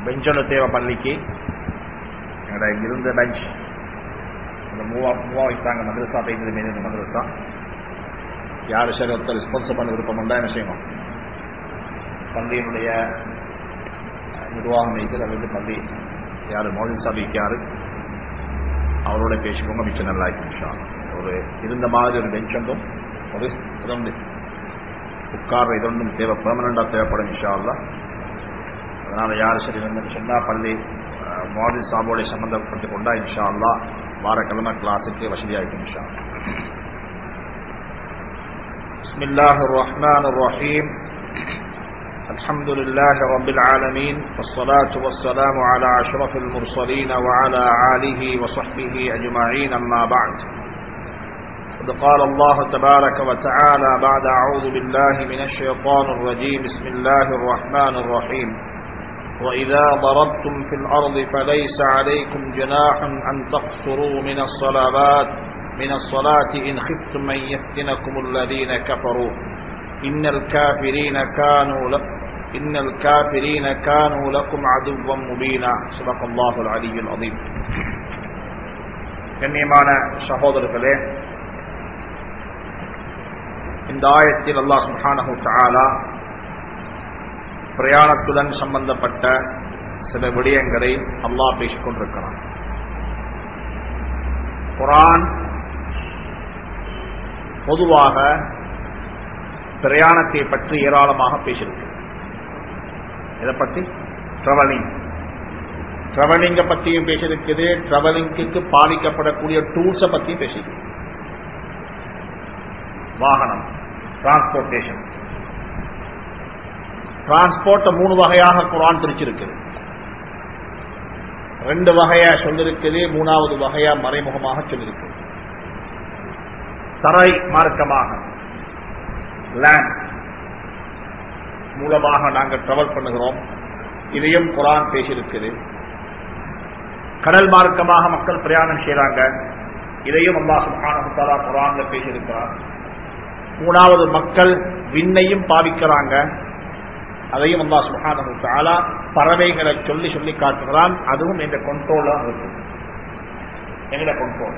Bench ஒன்று தேவை பள்ளிக்கு எங்களோட இருந்த பெஞ்ச் அந்த மூவா மூவா வைத்தாங்க மதரசா பெய்தது மீது இந்த மதரசா யார் சரி ஒருத்தர் ஸ்பான்சர் பண்ண விருப்பம் உண்டா என்ன செய்யணும் பள்ளியினுடைய நிர்வாகம் வைத்து அது வந்து பள்ளி யார் மோதி சபைக்கு யாரு அவரோட பேசிக்கோங்க மிச்சம் நல்லா இருக்கும் ஒரு இருந்த மாதிரி ஒரு பெஞ்ச் ஒன்றும் ஒரு இதொண்டு உட்கார்ற இதொன்றும் தேவை பெர்மனண்டா தேவைப்படும் இன்ஷா அல்லா அதனால யார் சரி வந்து சொன்னா பள்ளி மாடல் சாபோட சம்பந்தப்பட்டு கொண்டா இன்ஷா அல்லா வாரக்கிழமை கிளாஸுக்கு வசதியாயிருக்கும் இன்ஷா بسم الله الرحمن الرحيم الحمد لله رب العالمين والصلاة والسلام على أشرف المرسلين وعلى آله وصحبه أجمعين أما بعد قد قال الله تبارك وتعالى بعد أعوذ بالله من الشيطان الرجيم بسم الله الرحمن الرحيم وإذا ضربتم في الأرض فليس عليكم جناح أن تقصروا من الصلوات من الصلاة إن خفتم أن يفتنكم الذين كفروا إن الكافرين كانوا ل... إن الكافرين كانوا لكم عدوا مبينا صدق الله العلي العظيم கண்ணியமான சகோதரர்களே இந்த ஆயத்தில் அல்லாஹ் சுப்ஹானஹு தஆலா பிரயாணத்துடன் சம்பந்தப்பட்ட சில விடயங்களை அல்லாஹ் பேசிக் கொண்டிருக்கிறான் குரான் பொதுவாக பிரயாணத்தை பற்றி ஏராளமாக பேசியிருக்கு இதை பற்றி டிராவலிங் டிராவலிங்கை பற்றியும் பேசியிருக்குது டிராவலிங்க்கு பாதிக்கப்படக்கூடிய டூல்ஸை பற்றியும் பேசியிருக்கு வாகனம் டிரான்ஸ்போர்டேஷன் டிரான்ஸ்போர்ட்டை மூணு வகையாக குரான் பிரிச்சிருக்குது ரெண்டு வகையா சொல்லிருக்குது மூணாவது வகையா மறைமுகமாக சொல்லிருக்கு தரை மார்க்கமாக லேண்ட் மூலமாக நாங்கள் டிராவல் பண்ணுகிறோம் இதையும் குரான் பேசியிருக்குது கடல் மார்க்கமாக மக்கள் பிரயாணம் செய்யறாங்க இதையும் அல்லா சுல்ஹானஹுத்தாலா குரான்ல பேசியிருக்கிறார் மூணாவது மக்கள் விண்ணையும் பாவிக்கிறாங்க அதையும் அல்லா சுல்ஹானஹு தாலா பறவைகளை சொல்லி சொல்லி காட்டுகிறான் அதுவும் எங்க கொண்டோல இருக்கு எங்கட கொண்டோல்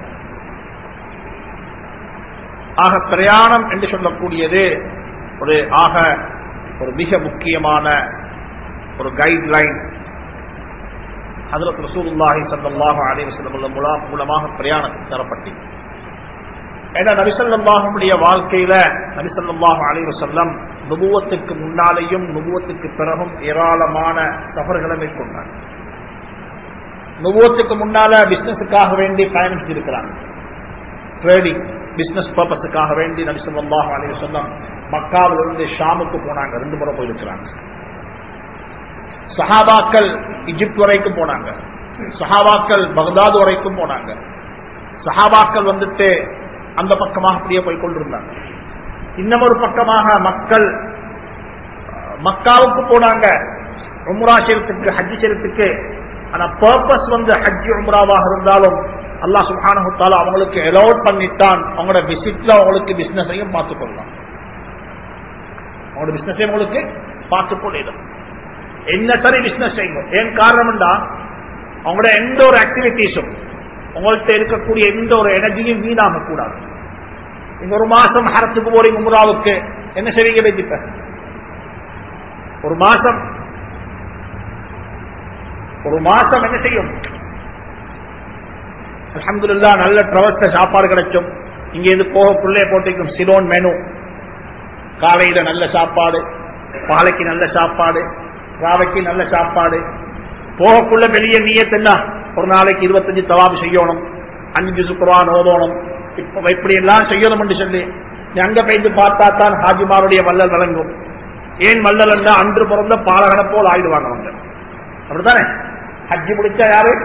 ஆக பிரயாணம் என்று சொல்லக்கூடியது ஒரு ஆக ஒரு மிக முக்கியமான ஒரு கைட்லைன் ஹதரத் ரசூலுல்லாஹி ஸல்லல்லாஹு அலைஹி வஸல்லம் மூலமாக பிரயாணத்துக்கு தரப்பட்டது ஏன்னா நபிசல்லாஹுடைய வாழ்க்கையில நபிசல்லாஹு அலைஹி வஸல்லம் நுபுவத்துக்கு முன்னாலேயும் நுபுவத்துக்கு பிறகும் ஏராளமான சபர்களை மேற்கொண்டாங்க நுபுவத்துக்கு முன்னால பிசினஸுக்காக வேண்டி பயணம் இருக்கிறாங்க ட்ரேடிங் பிசினஸ் பர்பஸுக்காக வேண்டி நபிசல்லாஹு அலைஹி வஸல்லம் மக்காவிலிருந்து ஷாமுக்கு போனாங்க ரெண்டு முறை போயிருக்கிறாங்க சஹாபாக்கள் இஜிப்ட் வரைக்கும் போனாங்க சஹாபாக்கள் பகதாது வரைக்கும் போனாங்க சஹாபாக்கள் வந்துட்டு அந்த பக்கமாக அப்படியே போய் கொண்டிருந்தாங்க இன்னமொரு பக்கமாக மக்கள் மக்காவுக்கு போனாங்க உம்ரா செய்யறதுக்கு ஹஜ் செய்யறதுக்கு ஆனா பர்பஸ் வந்து ஹஜ் உம்ராவாக இருந்தாலும் அல்லா சுல்ஹானஹுத்தால அவங்களுக்கு அலோட் பண்ணிட்டான் அவங்களோட விசிட்ல அவங்களுக்கு பிசினஸையும் பார்த்துக் கொள்ளலாம் அவங்களோட பிசினஸையும் உங்களுக்கு பார்த்துக் கொள்ளிடும் என்ன சரி பிசினஸ் செய்யும் ஏன் காரணம்டா அவங்களோட எந்த ஒரு ஆக்டிவிட்டிஸும் உங்கள்கிட்ட இருக்கக்கூடிய எந்த ஒரு எனர்ஜியும் வீணாக கூடாது நீங்க ஒரு மாசம் ஹரத்துக்கு போறீங்க உம்ராவுக்கு என்ன செய்வீங்க வைத்திப்ப ஒரு மாசம் ஒரு மாசம் என்ன செய்யும் அலமதுல்லா நல்ல ட்ரவல்ஸ்ல சாப்பாடு கிடைக்கும் இங்க இருந்து போகக்குள்ளே போட்டிருக்கும் சிலோன் மெனு காலையில நல்ல சாப்பாடு பாலைக்கு நல்ல சாப்பாடு ராவைக்கு நல்ல சாப்பாடு போகக்குள்ள வெளியே நீயத்தென்னா ஒரு நாளைக்கு இருபத்தஞ்சு தவாபு செய்யணும் அஞ்சு சுக்குரான் ஓதணும் இப்ப இப்படி எல்லாம் செய்யணும் என்று சொல்லி நீ அங்க பெய்து பார்த்தா தான் ஹாஜிமாருடைய வள்ளல் வழங்கும் ஏன் வள்ளல் என்றா அன்று பிறந்த பாலகனை போல் ஆயிடுவாங்க அவங்க அப்படித்தானே ஹஜ்ஜி முடிச்சா யாரு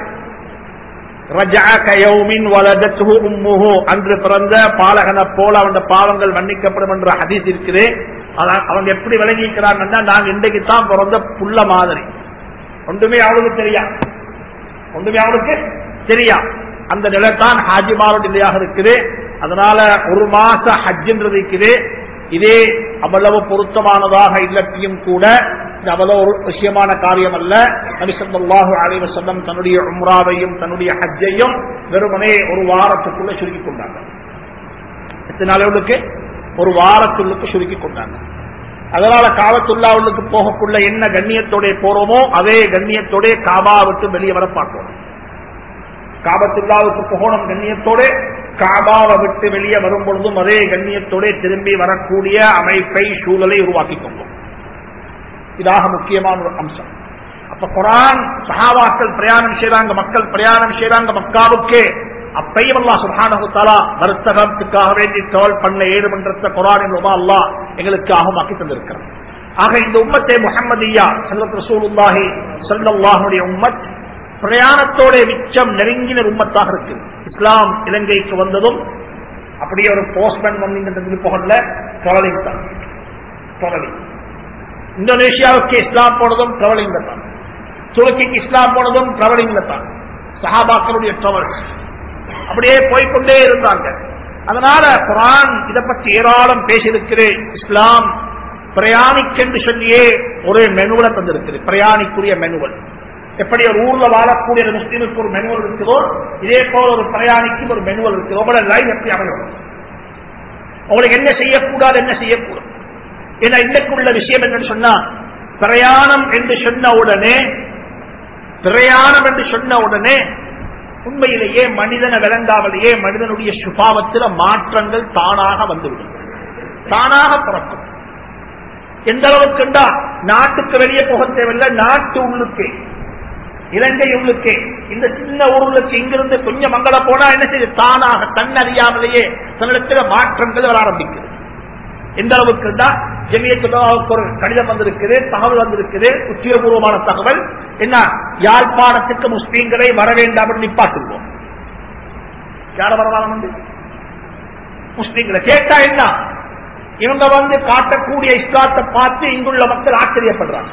அன்று பிறந்த பாலகனை போல அவன் பாவங்கள் மன்னிக்கப்படும் என்ற ஹதீஸ் இருக்குது அவங்க எப்படி விளங்கிக்கிறாங்கன்னா நாங்க இன்றைக்கு தான் பிறந்த புள்ள மாதிரி ஒன்றுமே அவளுக்கு தெரியா ஒன்றுமே அவளுக்கு தெரியா அந்த நிலைத்தான் ஹாஜிமாரோட நிலையாக இருக்குது அதனால ஒரு மாச ஹஜ்ஜின்றது இருக்குது இதே அவ்வளவு பொருத்தமானதாக இல்லத்தையும் கூட இது அவ்வளவு ஒரு விஷயமான காரியம் அல்ல நபி ஸல்லல்லாஹு அலைஹி வஸல்லம் தன்னுடைய உம்ராவையும் தன்னுடைய ஹஜ்ஜையும் வெறுமனே ஒரு வாரத்துக்குள்ள சுருக்கி கொண்டாங்க எத்தனை நாளுக்கு ஒரு வாரத்துள்ளுக்கு சுருக்கி கொண்டாங்க அதனால காவத்துல்லாவுக்கு போகக்குள்ள என்ன கண்ணியத்தோட போறோமோ அதே கண்ணியத்தோட காபா விட்டு வெளியே வர பார்க்கணும் காபத்துல்லாவுக்கு போகணும் கண்ணியத்தோட காபாவை விட்டு வெளியே வரும் பொழுதும் அதே கண்ணியத்தோட திரும்பி வரக்கூடிய அமைப்பை சூழலை உருவாக்கி கொண்டோம் இதாக முக்கியமான ஒரு அம்சம் அப்ப குரான் சஹாபாக்கள் பிரயாணம் செய்றாங்க மக்கள் பிரயாணம் செய்றாங்க மக்காவுக்கே அப்பையும் அல்லா சுப்ஹானஹு தஆலா வர்த்தகத்துக்காக வேண்டி டோல் பண்ண ஏழு மன்றத்தை குரானின் ரூபா அல்லாஹ் எங்களுக்கு ஆகமாக்கி தந்திருக்கிறார் ஆக இந்த உம்மத்தை முஹம்மதியா ஹஜ்ரத் ரசூலுல்லாஹி ஸல்லல்லாஹுடைய உம்மத் பிரயாணத்தோட மிச்சம் நெருங்கின உம்மத்தாக இருக்கு இஸ்லாம் இலங்கைக்கு வந்ததும் அப்படியே ஒரு போஸ்ட்மேன் வந்தீங்கன்றது போகல ட்ராவலிங் தான் ட்ராவலிங் இந்தோனேஷியாவுக்கு இஸ்லாம் போனதும் ட்ராவலிங் தான் துருக்கிக்கு இஸ்லாம் போனதும் ட்ராவலிங்ல தான் சஹாபாக்களுடைய ட்ராவல்ஸ் அப்படியே போய்க்கொண்டே இருந்தாங்க அதனால குரான் இதை பற்றி ஏராளம் பேசியிருக்கிறேன் இஸ்லாம் பிரயாணிக்கென்று சொல்லியே ஒரு மெனுவலை தந்திருக்கிறது பிரயாணிக்குரிய மெனுவல் எப்படி ஒரு ஊர்ல வாழக்கூடிய ஒரு முஸ்லீமுக்கு ஒரு மெனுவல் இருக்குதோ இதே போல ஒரு பிரயாணிக்கும் ஒரு மெனுவல் இருக்குது உங்களோட லைன் எப்படி அமையும் உங்களுக்கு என்ன செய்யக்கூடாது என்ன செய்யக்கூடாது ஏன்னா இன்னைக்குள்ள விஷயம் என்னன்னு சொன்னா பிரயாணம் என்று சொன்ன உடனே பிரயாணம் என்று சொன்ன உடனே உண்மையிலேயே மனிதனை விளங்காமலேயே மனிதனுடைய சுபாவத்தில் மாற்றங்கள் தானாக வந்துவிடும் தானாக பிறக்கும் எந்த அளவுக்குண்டா நாட்டுக்கு வெளியே போக தேவையில்லை நாட்டு உள்ளுக்கு இலங்கை உள்ளுக்கே இந்த சின்ன ஊர்களுக்கு இங்கிருந்து கொஞ்சம் மங்கள போனா என்ன செய்யுது தானாக தன்னறியாமலேயே தன்னிடத்தில் மாற்றங்கள் வர ஆரம்பிக்குது எந்த அளவுக்குண்டா ஜெமியத்துக்கு ஒரு கடிதம் வந்திருக்குது தகவல் வந்திருக்குது உத்தியோகபூர்வமான தகவல் என்ன யாழ்ப்பாணத்துக்கு முஸ்லீம்களை வர வேண்டாம் என்று நிப்பாட்டுவோம் யார வரவாரம் வந்து முஸ்லீம்களை கேட்டா என்ன இவங்க வந்து காட்டக்கூடிய இஸ்லாத்தை பார்த்து இங்குள்ள மக்கள் ஆச்சரியப்படுறாங்க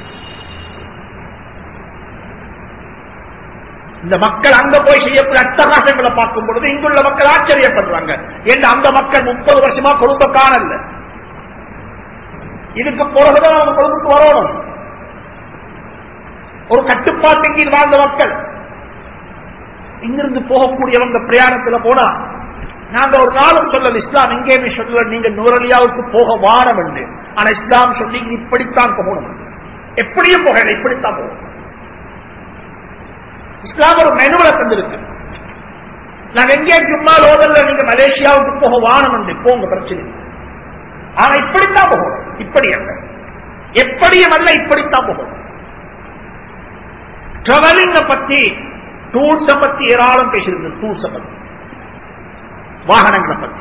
இந்த மக்கள் அங்க போய் செய்யக்கூடிய அட்டகாசங்களை பார்க்கும் பொழுது இங்குள்ள மக்கள் ஆச்சரியப்படுறாங்க என்று அந்த மக்கள் முப்பது வருஷமா கொழும்ப காணல இதுக்கு பிறகுதான் அவங்க கொழும்புக்கு வரணும் ஒரு கட்டுப்பாட்டின் கீழ் வாழ்ந்த மக்கள் இங்கிருந்து போகக்கூடியவங்க பிரயாணத்துல போனா நாங்க ஒரு நாளும் சொல்லல இஸ்லாம் எங்கேயுமே சொல்லல நீங்க நூரலியாவுக்கு போக வாரம் என்று ஆனா இஸ்லாம் சொல்லி இப்படித்தான் போகணும் எப்படியும் போகல இப்படித்தான் போகணும் இஸ்லாம் ஒரு மெனுவலை தந்திருக்கு நாங்க எங்கே சும்மா லோதல்ல நீங்க மலேசியாவுக்கு போக வானம் என்று போங்க பிரச்சனை இல்லை. ஆனா இப்படித்தான் போகணும் இப்படி அல்ல எப்படியும் அல்ல இப்படித்தான் போகணும் டிராவலிங்க பத்தி டூல்ஸ பத்தி ஏராளம் பேசியிருக்கு டூல்ஸ பத்தி வாகனங்களை பத்தி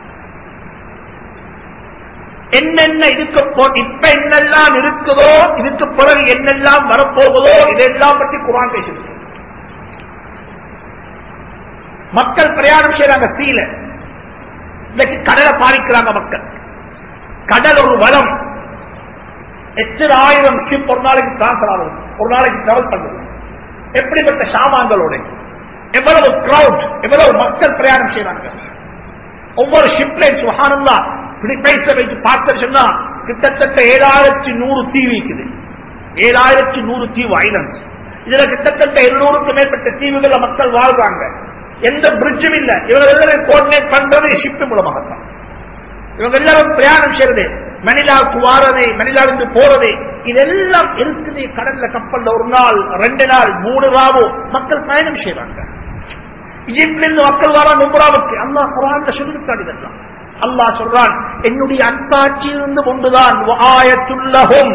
என்னென்ன இதுக்கு போ- இப்ப என்னெல்லாம் இருக்குதோ இதுக்கு பிறகு என்னெல்லாம் வரப்போகுதோ இதெல்லாம் பற்றி குரான் பேசியிருக்கு மக்கள் பிரயாணம் செய்யறாங்க சீல இன்னைக்கு கடலை பாதிக்கிறாங்க மக்கள் கடல் ஒரு வளம் எத்தனை ஆயிரம் ஷிப் ஒரு நாளைக்கு டிரான்ஸ்பர் ஆகும் ஒரு நாளைக்கு டிராவல் பண்ணுது எப்படிப்பட்ட சாமான்களோட எவ்வளவு கிரௌட் எவ்வளவு மக்கள் பிரயாணம் செய்யறாங்க ஒவ்வொரு ஷிப்லைன் சுகானந்தா பிலிப்பைன்ஸ்ல வைத்து பார்த்து சொன்னா கிட்டத்தட்ட ஏழாயிரத்தி நூறு தீவு இருக்குது ஏழாயிரத்தி நூறு தீவு ஐலண்ட்ஸ் இதுல கிட்டத்தட்ட இருநூறுக்கு மேற்பட்ட தீவுகள்ல மக்கள் வாழ்றாங்க எந்த பிரிட்ஜும் இல்ல இவங்க எல்லாரும் கோஆர்டினேட் பண்றது ஷிப் மூலமாகத்தான் இவங்க எல்லாரும் பிரயாணம் செய்யறது மணிலாவுக்கு வாரது மணிலாவிலிருந்து போறது இதெல்லாம் இருக்குது கடல்ல கப்பல்ல ஒரு நாள் ரெண்டு நாள் மூணு ராவோ மக்கள் பயணம் செய்யறாங்க இஜிப்ட்ல இருந்து மக்கள் வரான் உம்ராவுக்கு அல்லாஹ் குரான்ல சொல்லிருக்கான் இதெல்லாம் அல்லாஹ் சொல்றான் என்னுடைய அத்தாட்சி இருந்து கொண்டுதான் ஆயத்துள்ளகும்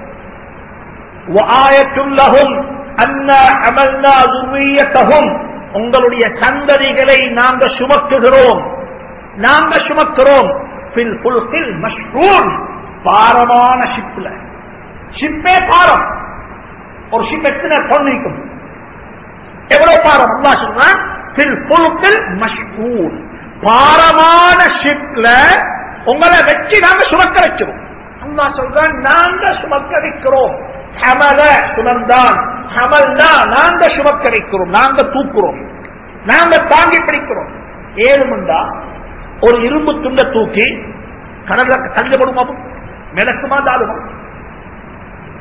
وآيةلهم أنا حملنا ذريتهم உங்களுடைய சந்ததிகளை நாங்க சுமக்குகிறோம் நாங்க சுமக்கிறோம் ஃபில் ஃபுல்கில் மஷ்ரூன் பாரமான ஷிப்ல ஷிப்பே பாரம் ஒரு ஷிப் எத்தனை பொன் இருக்கும் எவ்வளவு பாரம் அல்லாஹ் சொல்றான் ஃபில் ஃபுல்கில் மஷ்ரூன் பாரமான ஷிப்ல உங்களை வச்சு நாங்க சுமக்க வைக்கிறோம் அல்லாஹ் சொல்றான் நாங்க சுமக்க வைக்கிறோம் ஹமல சுமந்தான் ஹமல்னா நாங்க சுமக்க வைக்கிறோம் நாங்க தூக்குறோம் நாங்க தாங்கி பிடிக்கிறோம் ஏழுமண்டா ஒரு இரும்பு துண்டை தூக்கி கடல்ல தள்ளப்படுமா மிளக்குமா தாழுமா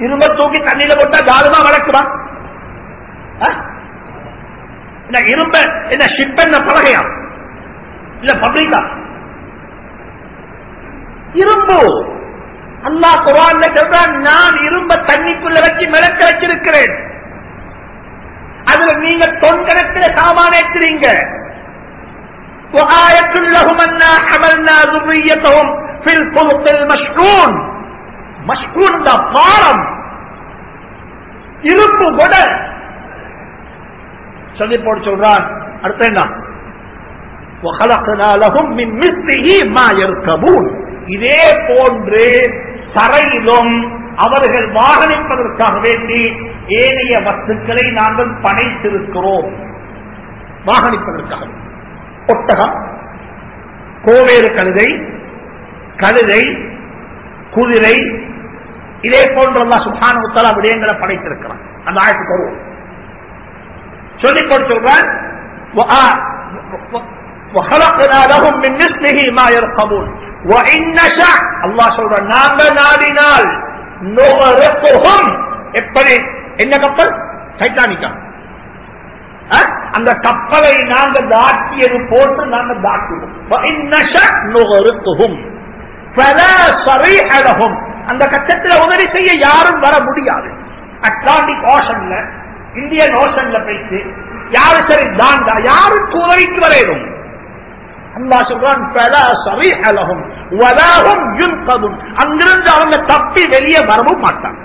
இரும்ப தூக்கி தண்ணியில போட்டா ஜாலுமா வளர்க்குமா ஆ? என்ன இரும்ப என்ன ஷிப் என்ன பலகையா இல்ல பப்ளிக்கா இரும்பு அல்லாஹ் குரான்ல சொல்றான் நான் இரும்ப தண்ணிக்குள்ள வச்சு மிளக்க வச்சிருக்கிறேன் அதுல நீங்க தொன் கணக்கில் சாமான ஏற்றுறீங்க وآية لهم أنا حملنا ذريتهم في الفلق المشحون مشحون ده பாரம் இரும்பு கொட சொல்லி போட்டு சொல்றான் அடுத்த என்ன وخلقنا لهم من مثله ما يركبون இதே போன்று தரையிலும் அவர்கள் வாகனிப்பதற்காக வேண்டி ஏனைய வஸ்துக்களை நாங்கள் படைத்திருக்கிறோம் வாகனிப்பதற்காக ஒட்டகம் கோவேறு கழுதை கழுதை குதிரை இதே போன்றெல்லாம் சுகான உத்தலா விடயங்களை படைத்திருக்கிறான் அந்த ஆயத்துக்கு வருவோம் சொல்லிக் கொண்டு சொல்றான் وآ- و- وخلقنا لهم من مثله ما يرقبون وإن نشاء الله சொல்ற நாங்க நாடினால் நுகரப்புகும் எப்படி என்ன கப்பல் டைட்டானிக்கா அஹ்? அந்த கப்பலை நாங்க தாக்கியது போன்று நாங்க தாக்குவோம் وإن نشاء نغرقهم فلا صريح لهم அந்த கட்டத்தில் உதவி செய்ய யாரும் வர முடியாது அட்லாண்டிக் ஓஷன்ல இந்தியன் ஓஷன்ல போயிட்டு யாரு சரி தாண்டா யாருக்கு உதவிக்கு வரையிடும் அல்லாஹ் சொல்றான் பல சரீஹலஹும் வலாஹும் யுன்கதுன் அங்கிருந்து அவங்க தப்பி வெளியே வரவும் மாட்டாங்க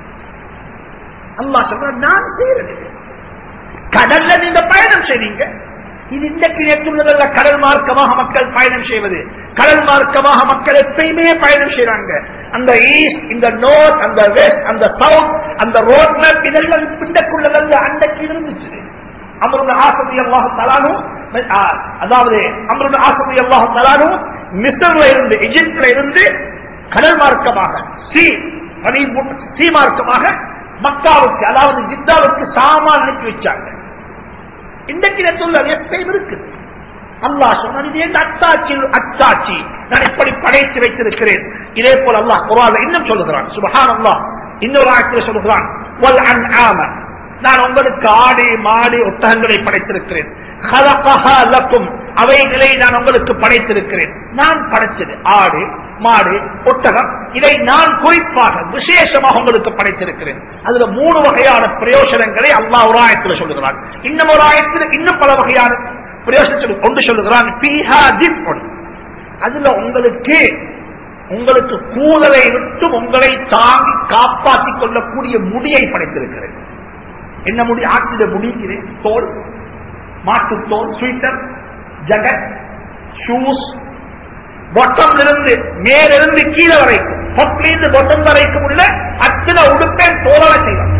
அல்லாஹ் சொல்றான் நான் செய்யறது கடல்ல நீங்க பயணம் செய்றீங்க இது இன்றைக்கு நேற்றுள்ளதல்ல கடல் மார்க்கமாக மக்கள் பயணம் செய்வது கடல் மார்க்கமாக மக்கள் எப்பயுமே பயணம் செய்றாங்க அந்த ஈஸ்ட் இந்த நோர்த் அந்த வெஸ்ட் அந்த சவுத் அந்த ரோட் மேப் இதெல்லாம் பிண்டக்குள்ளதல்ல அன்றைக்கு இருந்துச்சு அமருடைய ஆசதி அல்லாஹ் தலானும் அதாவது அமருடைய ஆசதி அல்லாஹ் தலானும் மிஸ்ர்ல இருந்து எகிப்துல இருந்து கடல் மார்க்கமாக சி பனி சி மார்க்கமாக மக்காவுக்கு அதாவது ஜித்தாவுக்கு சாமான் அனுப்பி வச்சாங்க இன்றைக்கு நேற்றுள்ள எப்பயும் இருக்குது அல்லாஹ் சொன்னான் இது என் அத்தாட்சி அச்சாட்சி நான் இப்படி படைத்து வைத்திருக்கிறேன் இதே போல அல்லாஹ் குரான் இன்னும் சொல்லுகிறான் சுபஹான் அல்லாஹ் இன்னொரு ஆயத்தில் சொல்லுகிறான் வல் அன்ஆம நான் உங்களுக்கு ஆடு மாடு ஒட்டகங்களை படைத்திருக்கிறேன் خلقها لكم அவைகளை நான் உங்களுக்கு படைத்திருக்கிறேன் நான் படைச்சது ஆடு மாடு ஒட்டகம் இதை நான் குறிப்பாக விசேஷமாக உங்களுக்கு படைத்திருக்கிறேன் அதுல மூணு வகையான பிரயோஜனங்களை அல்லாஹ் ஒரு ஆயத்தில் சொல்லுகிறான் இன்னும் ஒரு ஆயத்தில் இன்னும் பல வகையான பிரயோஜனத்தை கொண்டு சொல்லுகிறான் பீஹா திஃபுன். அதுல உங்களுக்கு உங்களுக்கு கூதலை விட்டு உங்களை தாங்கி காப்பாற்றிக் கொள்ளக்கூடிய முடியை படைத்திருக்கிறேன் என்ன முடி ஆற்றிட முடிக்கிறேன் தோல் மாட்டுத் தோல் ஸ்வீட்டர் ஜகத் ஷூஸ் பொட்டம் இருந்து மேலிருந்து கீழே வரைக்கும் பொட்டிலிருந்து பொட்டம் வரைக்கும் உள்ள அத்தனை உடுப்பேன் தோலவை செய்வான்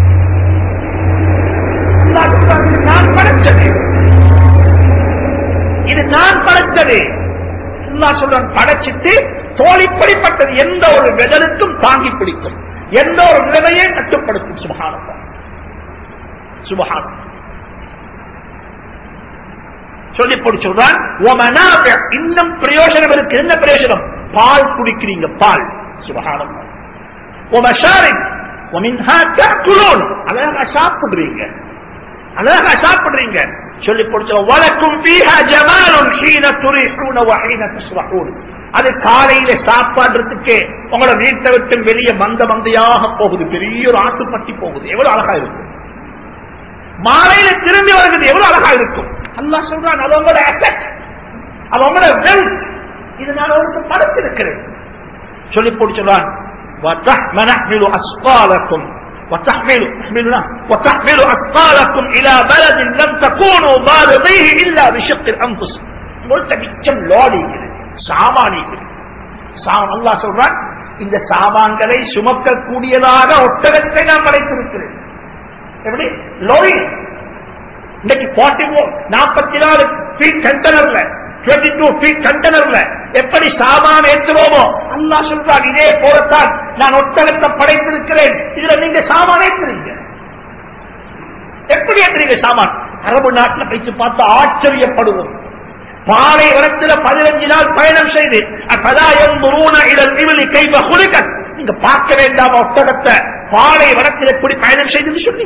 இது நான் படைச்சது இது நான் படைச்சது அல்லாஹ் சொல்றான் படைச்சிட்டு தோல் இப்படிப்பட்டது எந்த ஒரு வெதலுக்கும் தாங்கி பிடிக்கும் எந்த ஒரு நிலையை கட்டுப்படுத்தும் சுபகானம் சுபகானம் சொல்லி போட்டு சொல்றான் "வமனாஃபி", இன்னும் பிரயோஜனம் இருக்கு என்ன பிரயோஜனம் பால் குடிக்கிறீங்க பால் சுபகானம் அழகா சாப்பிடுறீங்க அழகா சாப்பிடுறீங்க சொல்லி கொடுத்த வழக்கும் பீஹா ஜமாலுன் ஹீன துரிஹூன வஹீன தஸ்ரஹூன் அது காலையில சாப்பாடுறதுக்கு உங்களோட வீட்டை விட்டு வெளியே மந்த மந்தையாக போகுது பெரிய ஒரு ஆட்டுப்பட்டி போகுது எவ்வளவு அழகா இருக்கும் மாலையில திரும்பி வருகிறது எவ்வளவு அழகா இருக்கும் அல்லாஹ் சொல்றான் அது உங்களோட அசெட் அது உங்களோட வெல்த் இது நான் உங்களுக்கு படைச்சிருக்கிறேன் சொல்லி போட்டு சொல்றான் وَتَحْمَلُ أَسْقَالَكُمْ وتحمل تحملنا وتحمل أثقالكم إلى بلد لم تكونوا بالغيه إلا بشق الأنفس قلت மிச்சம் லாரி சாமானி சாம் அல்லாஹ் சொல்றான் இந்த சாமான்களை சுமக்கக்கூடியதாக ஒட்டகத்தை நான் படைத்திருக்கிறேன் எப்படி லோரி இன்னைக்கு ஃபார்ட்டி ஃபோர் நாற்பத்தி நாலு ஃபீட் கண்டனர்ல டுவெண்ட்டி டூ ஃபீட் கண்டனர்ல எப்படி சாமான் ஏற்றுவோமோ அல்லாஹ் சொல்றான் இதே போலத்தான் நான் ஒட்டகத்தை படைத்திருக்கிறேன் இதுல நீங்க சாமான் ஏற்றுறீங்க எப்படி ஏற்றுறீங்க சாமான் அரபு நாட்டில் வைத்து பார்த்து ஆச்சரியப்படுவோம் பாலை வனத்துல பதினஞ்சு நாள் பயணம் செய்து அப்பதாயம் முருன இடல் இவளி கைவ குலுக்கன் நீங்க பார்க்க வேண்டாம் ஒட்டகத்தை பாலை வனத்தில் எப்படி பயணம் செய்து சொல்லி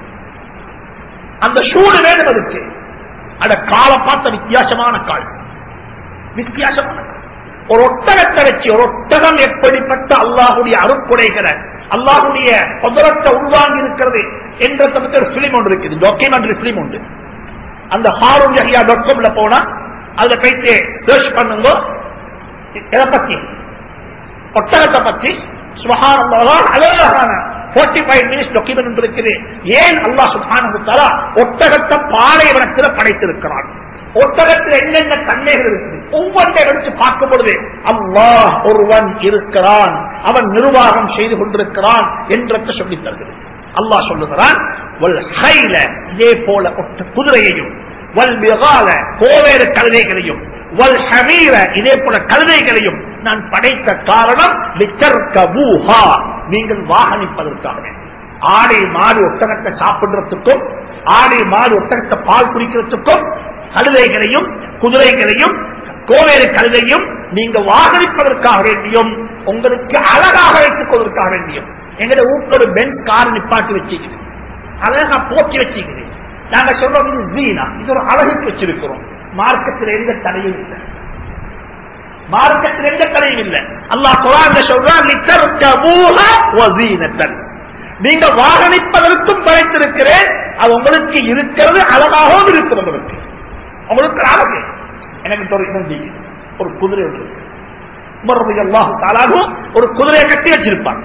அந்த சூடு வேண்டும் அதுக்கு அந்த காலை பார்த்த வித்தியாசமான கால் வித்தியாசமான கால் ஒரு ஒட்டகத்தை வச்சு ஒரு ஒட்டகம் எப்படிப்பட்ட அல்லாஹுடைய அருட்கொடைகளை அல்லாஹுடைய பதரத்தை உள்வாங்கி இருக்கிறது என்ற தவிர்த்து ஒரு பிலிம் ஒன்று இருக்குது டாக்குமெண்ட்ரி பிலிம் உண்டு அந்த ஹாரூன் யஹியா டாட் காம்ல போனா அதுல போயிட்டு சர்ச் பண்ணுங்க எதை பத்தி ஒட்டகத்தை பத்தி சுபஹானல்லாஹ் அழகான 45 மினிட்ஸ் டாக்குமெண்ட் இருக்குது ஏன் அல்லாஹ் சுப்ஹானஹு தஆலா ஒட்டகத்தை பாலைவனத்தில் படைத்திருக்கிறான் ஒட்டகத்தில் என்னென்ன தன்மைகள் இருக்குது ஒவ்வொன்றை எடுத்து பார்க்கும் பொழுது அல்லாஹ் ஒருவன் இருக்கிறான் அவன் நிர்வாகம் செய்து கொண்டிருக்கிறான் என்றத்தை சொல்லித் தருகிறது அல்லாஹ் சொல்லுகிறான் வல் ஹைல இதே போல ஒட்ட குதிரையையும் வல் மிகால கோவேறு கழுதைகளையும் வல் ஹமீர இதே போல கழுதைகளையும் நான் படைத்த காரணம் லித்தர்கபூஹா நீங்கள் வாகனிப்பதற்காக ஆடை மாடு ஒட்டகத்தை சாப்பிடுறதுக்கும் ஆடை மாடு ஒட்டகத்தை பால் குடிக்கிறதுக்கும் கழுதைகளையும் குதிரைகளையும் கோவேறு கழுதையும் நீங்க வாகனிப்பதற்காக வேண்டியும் உங்களுக்கு அழகாக வைத்துக் கொள்வதற்காக வேண்டியும் எங்கட வீட்டுல ஒரு பென்ஸ் கார் நிப்பாட்டி வச்சுக்கிறேன் அழகா போட்டி வச்சுக்கிறேன் நாங்க சொல்றோம் இது ஜீனா இது ஒரு அழகுக்கு வச்சிருக்கிறோம் மார்க்கத்தில் எந்த தடையும் இல்லை மார்க்கத்தில் எந்த தடையும் இல்லை அல்லாஹ் குரான் சொல்றான் லித்தர்கபூஹ வஸீனத்தன் நீங்க வாகனிப்பதற்கும் படைத்திருக்கிறேன் அது உங்களுக்கு இருக்கிறது அழகாகவும் இருக்கிறது உங்களுக்கு உங்களுக்கு அழகு எனக்கு தொடர்ந்து ஒரு குதிரை ஒன்று இருக்கு உமர் அல்லாஹு தாலாகும் ஒரு குதிரையை கட்டி வச்சிருப்பாங்க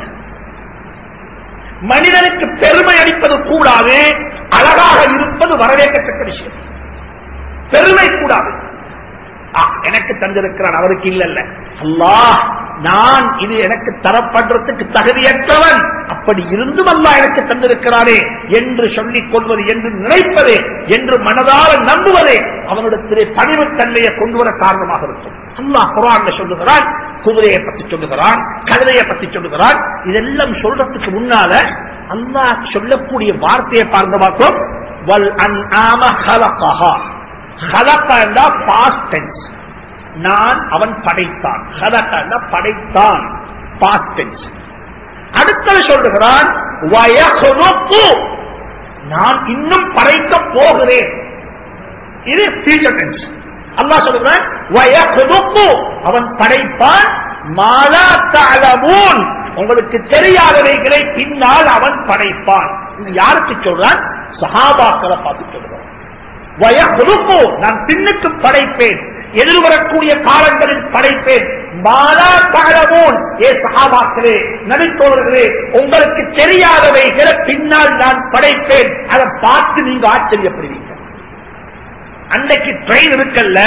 மனிதனுக்கு பெருமை அளிப்பது கூடாது அழகாக இருப்பது வரவேற்கத்தக்க விஷயம் பெருமை கூடாது ஆ, எனக்கு தந்திருக்கிறான் அவருக்கு இல்லல்ல அல்லாஹ் நான் இது எனக்கு தரப்படுறதுக்கு தகுதியற்றவன் அப்படி இருந்தும் அல்லாஹ் எனக்கு தந்திருக்கிறானே என்று சொல்லிக் கொள்வது என்று நினைப்பதே என்று மனதார நம்புவதே அவனிடத்திலே பணிவுத்தன்மையை கொண்டு வர காரணமாக இருக்கும் அல்லாஹ் குரான் சொல்லுகிறான் குதிரையை பத்தி சொல்லுகிறான் கழுதையை பத்தி சொல்லுகிறான் இதெல்லாம் சொல்றதுக்கு முன்னால அல்லாஹ் சொல்லக்கூடிய வார்த்தையை பார்க்க பார்த்தோம் வல் அன் ஆம ஹலகஹா ஹலகா பாஸ்ட் டென்ஸ் நான் அவன் படைத்தான் ஹலகா படைத்தான் பாஸ்ட் டென்ஸ் அடுத்தது சொல்லுகிறான் வயஹுலுக்கு நான் இன்னும் படைக்க போகிறேன் இது ஃபியூச்சர் டென்ஸ் அல்லாஹ் சொல்லுகிறான் வயஹுலுக்கு அவன் படைப்பான் மாலா தஅலமூன் உங்களுக்கு தெரியாதவைகளை பின்னால் அவன் படைப்பான் இது யாருக்கு சொல்றான் சஹாபாக்களை பார்த்து சொல்றான் வயகுலுக்கு நான் பின்னுக்கு படைப்பேன் எதிர்வரக்கூடிய காலங்களில் படைப்பேன் மாலா தகலமோன் ஏ சகாபாக்களே நபித்தோழர்களே உங்களுக்கு தெரியாதவைகளை பின்னால் நான் படைப்பேன் அதை பார்த்து நீங்க ஆச்சரியப்படுவீங்க அன்னைக்கு ட்ரெயின் இருக்கல்ல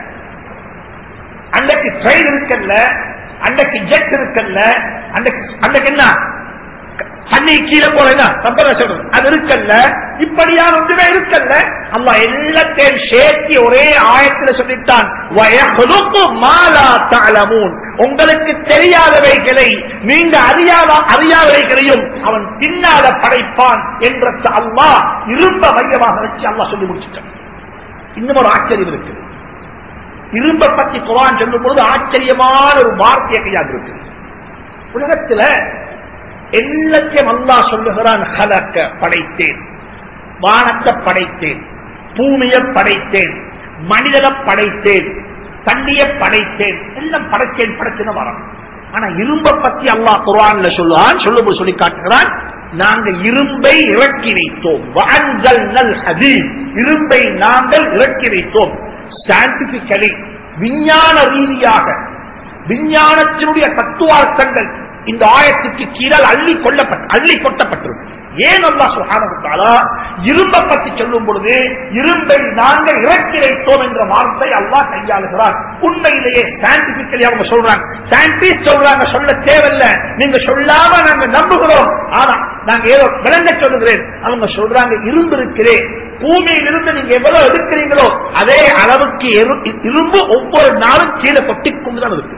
அன்னைக்கு ட்ரெயின் இருக்கல்ல அன்னைக்கு ஜெட் இருக்கல்ல அன்னைக்கு அன்னைக்கு என்ன தண்ணி கீழே போறேன்னா சம்பளம் சொல்றது அது இருக்கல்ல இப்படியான ஒன்றுமே இருக்கல்ல அம்மா எல்லாத்தையும் சேர்த்து ஒரே ஆயத்தில் சொல்லிட்டான் வயகுலுக்கு மாலா தஅலமூன் உங்களுக்கு தெரியாதவைகளை நீங்க அறியாத அறியாதவைகளையும் அவன் பின்னால படைப்பான் என்ற அல்லாஹ் இரும்ப மையமாக வச்சு அல்லாஹ் சொல்லி முடிச்சுட்டான் இன்னும் ஒரு ஆச்சரியம் இருக்கு இரும்ப பத்தி குரான் சொல்லும் பொழுது ஆச்சரியமான ஒரு வார்த்தையை கையாக இருக்கு உலகத்துல எல்லாத்தையும் அல்லாஹ் சொல்லுகிறான் ஹலக்க படைத்தேன் வானத்தை படைத்தேன் பூமியை படைத்தேன் மனிதனை படைத்தேன் தண்ணியை படைத்தேன் எல்லாம் படைச்சேன் படைச்சுன்னு வரோம் ஆனா இரும்பை பத்தி அல்லாஹ் குர்ஆன்ல சொல்லுவான் சொல்லும்போது சொல்லி காட்டுகிறான் நாங்க இரும்பை இறக்கி வைத்தோம் வஅன்ஸல்னல் ஹதீத் இரும்பை நாங்கள் இறக்கி வைத்தோம் சயின்டிபிக்கலி விஞ்ஞான ரீதியாக விஞ்ஞானத்தினுடைய தத்துவார்த்தங்கள் இந்த ஆயத்துக்கு கீழால் அள்ளி கொள்ளப்பட்ட அள்ளி கொட்டப்பட்டிருக்கு ஏன் அல்லா சுகானத்தாலா இரும்பை பற்றி சொல்லும் பொழுது இரும்பை நாங்கள் இறக்கி வைத்தோம் என்ற வார்த்தை அல்லாஹ் கையாளுகிறார் உண்மையிலேயே சயின்டிபிக்கலி அவங்க சொல்றாங்க சயின்டிஸ்ட் சொல்றாங்க சொல்ல தேவையில்ல நீங்க சொல்லாம நாங்க நம்புகிறோம் ஆனா நாங்க ஏதோ விளங்க சொல்லுகிறேன் அவங்க சொல்றாங்க இரும்பு இருக்கிறேன் பூமியிலிருந்து நீங்க எவ்வளவு எடுக்கிறீங்களோ அதே அளவுக்கு எரு- இரும்பு ஒவ்வொரு நாளும் கீழே கொட்டிக் கொண்டுதான் இருக்கு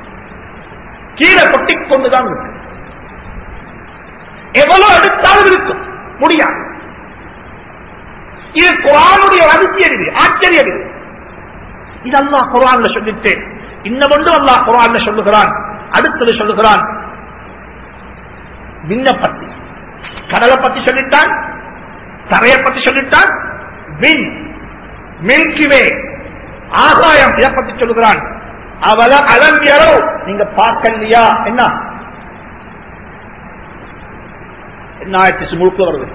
கீழே கொட்டிக் கொண்டுதான் இருக்கு எவ்வளவு எடுத்தாலும் இருக்கும் முடியாது இது குரானுடைய அதிசயம் இது ஆச்சரியம் இது இது அல்லாஹ் குரான்ல சொல்லிட்டு இன்னும் ஒன்று அல்லாஹ் குரான்ல சொல்லுகிறான் அடுத்தது சொல்லுகிறான் விண்ணப்பத்தி கடலை பத்தி சொல்லிட்டான் தரையை பத்தி சொல்லிட்டான் வின் மில்கி வே ஆகாயம் இதை பத்தி சொல்லுகிறான் அவல அலம் எரோ நீங்க பார்க்கலையா என்ன என்ன ஆயிடுச்சு முழுக்க வருது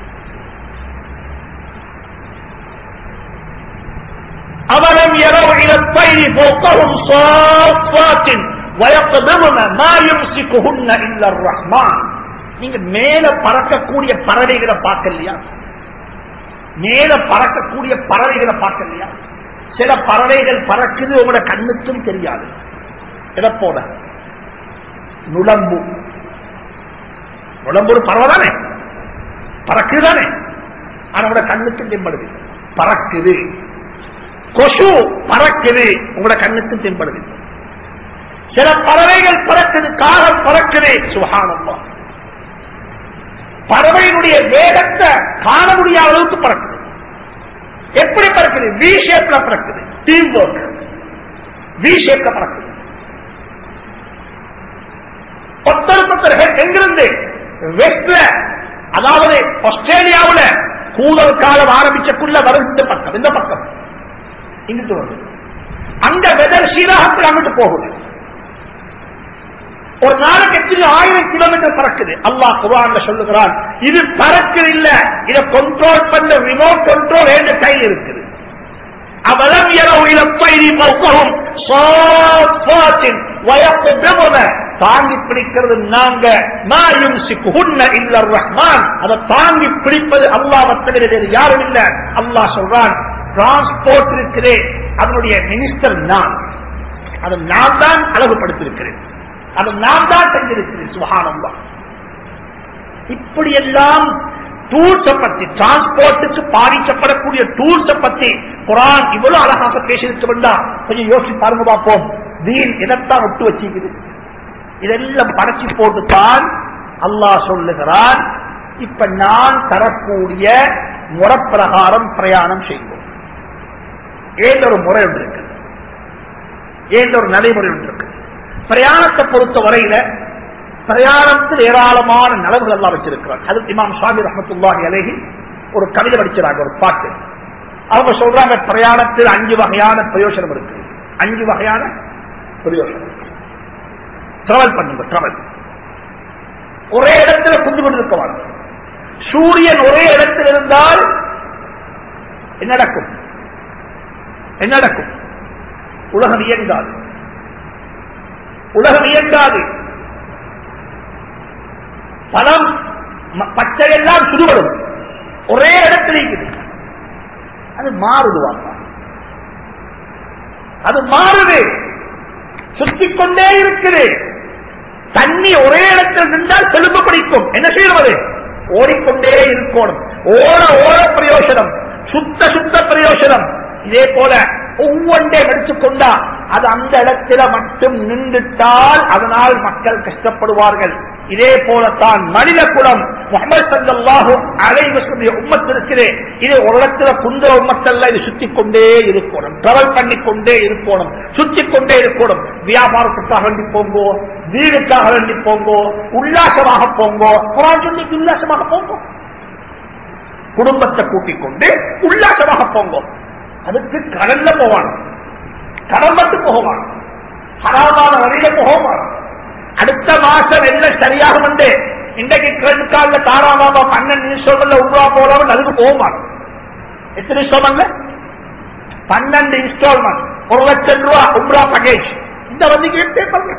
அவலம் எரோ இலப்பைரி போக்கவும் சாஃபாத்தின் வயப்பதுமன மாயும் சிக்குஹுன்ன இல்லர் ரஹ்மான் நீங்க மேல பறக்கக்கூடிய பறவைகளை பார்க்கலையா மேல பறக்கக்கூடிய பறவைகளை பார்க்கலையா சில பறவைகள் பறக்குது உங்களோட கண்ணுக்கும் தெரியாது எதை போல நுளம்பு நுளம்பு ஒரு பறவை தானே பறக்குதானே ஆனா உங்களோட கண்ணுக்கும் தென்படுது பறக்குது கொசு பறக்குது உங்களோட கண்ணுக்கும் தென்படுது சில பறவைகள் பறக்குது காகம் பறக்குது சுகானம்மா பறவையினுடைய வேகத்தை காண முடியாத அளவுக்கு பறக்குது எப்படி பறக்குது வி ஷேப்ல பறக்குது டீம் ஒர்க் வி ஷேப்ல பறக்குது ஒத்தருக்கு எங்கிருந்து வெஸ்ட்ல அதாவது ஆஸ்திரேலியாவுல கூதல் காலம் ஆரம்பிச்சக்குள்ள வரும் இந்த பக்கம் இந்த பக்கம் இங்கிட்டு வருது அங்க வெதர் சீராகத்தில் அங்கிட்டு போகுது ஒரு நாளைக்கு எத்தனை ஆயிரம் கிலோமீட்டர் பறக்குது அல்லாஹ் குரான்ல சொல்லுகிறான் இது பறக்குது இல்ல இதை கண்ட்ரோல் பண்ண ரிமோட் கண்ட்ரோல் எந்த கையில் இருக்குது அவலம் இரவு இழப்பைரி மௌக்கவும் சாஃபாத்தின் வயப்புதமுன தாங்கி பிடிக்கிறது நாங்க மாயும் சிக்குன்ன இல்ல ரஹ்மான் அதை தாங்கி பிடிப்பது அல்லாஹ் தவிர வேறு யாரும் இல்ல அல்லாஹ் சொல்றான் டிரான்ஸ்போர்ட் இருக்கிறேன் அதனுடைய மினிஸ்டர் நான் அதை நான் தான் அழகுபடுத்திருக்கிறேன் அதை நான் தான் செஞ்சிருக்கிறேன் சுகானந்தா இப்படியெல்லாம் டூல்ஸ பத்தி டிரான்ஸ்போர்ட்டுக்கு பாதிக்கப்படக்கூடிய டூல்ஸ பத்தி குரான் இவ்வளவு அழகாக பேசியிருக்க வேண்டாம் கொஞ்சம் யோசிச்சு பாருங்க பார்ப்போம் தீன் இதைத்தான் விட்டு வச்சிருக்குது இதெல்லாம் படைச்சு போட்டுத்தான் அல்லாஹ் சொல்லுகிறான் இப்ப நான் தரக்கூடிய முறப்பிரகாரம் பிரயாணம் செய்வோம் ஏன் ஒரு முறை ஒன்று இருக்கு ஏன் ஒரு நடைமுறை ஒன்று இருக்கு பிரயாணத்தை பொறுத்த வரையில பிரயாணத்தில் ஏராளமான நலவுகள் எல்லாம் வச்சிருக்கிறார் அது இமாம் சுவாமி ரஹமத்துல்லாஹி அலேஹி ஒரு கவிதை படிக்கிறாங்க ஒரு பாட்டு அவங்க சொல்றாங்க பிரயாணத்தில் அஞ்சு வகையான பிரயோஜனம் இருக்கு அஞ்சு வகையான பிரயோஜனம் டிராவல் பண்ணுங்க டிராவல் ஒரே இடத்துல குந்து கொண்டிருக்க வேண்டும் சூரியன் ஒரே இடத்தில் இருந்தால் என்ன நடக்கும் என்ன நடக்கும் உலகம் இயங்காது உலகம் இயங்காது பழம் பச்சையெல்லாம் சுடுபடும் ஒரே இடத்தில் இருக்குது அது மாறுதுவாங்க அது மாறுது சுத்திக் கொண்டே இருக்குது தண்ணி ஒரே இடத்தில் நின்றால் செலும்பு பிடிக்கும் என்ன செய்வது ஓடிக்கொண்டே இருக்கணும் ஓட ஓட பிரயோசனம் சுத்த சுத்த பிரயோசனம் இதே போல ஒவ்வொன்றே எடுத்துக்கொண்டா அது அந்த இடத்துல மட்டும் நின்றுட்டால் அதனால் மக்கள் கஷ்டப்படுவார்கள் இதே போலத்தான் மனித குலம் முகமது சல்லாஹு அலைவசனுடைய உம்மத்து இருக்கிறே இது ஒரு இடத்துல குந்த உம்மத்தல்ல இது சுத்தி கொண்டே இருக்கணும் டிராவல் பண்ணி கொண்டே இருக்கணும் சுத்தி கொண்டே இருக்கணும் வியாபாரத்துக்காக வேண்டி போங்கோ வீடுக்காக வேண்டி போங்கோ உல்லாசமாக போங்கோ குரான் சொல்லிக்கு உல்லாசமாக போங்கோ குடும்பத்தை கூட்டிக் கொண்டு உல்லாசமாக போங்கோ அதுக்கு கடல்ல போவான் கடல் மட்டும் போகவான் ஹராமான வழியில போகவான் அடுத்த மாசம் என்ன சரியாகும் வந்து இன்றைக்கு கிரெடிட் கார்டுல தாராளமா பன்னெண்டு இன்ஸ்டால்மெண்ட்ல உருவா போறவன் அதுக்கு போகமான் எத்தனை இன்ஸ்டால்மெண்ட்ல பன்னெண்டு இன்ஸ்டால்மெண்ட் ஒரு லட்சம் ரூபா உம்ரா பேக்கேஜ் இந்த வண்டிக்கு பே பண்ண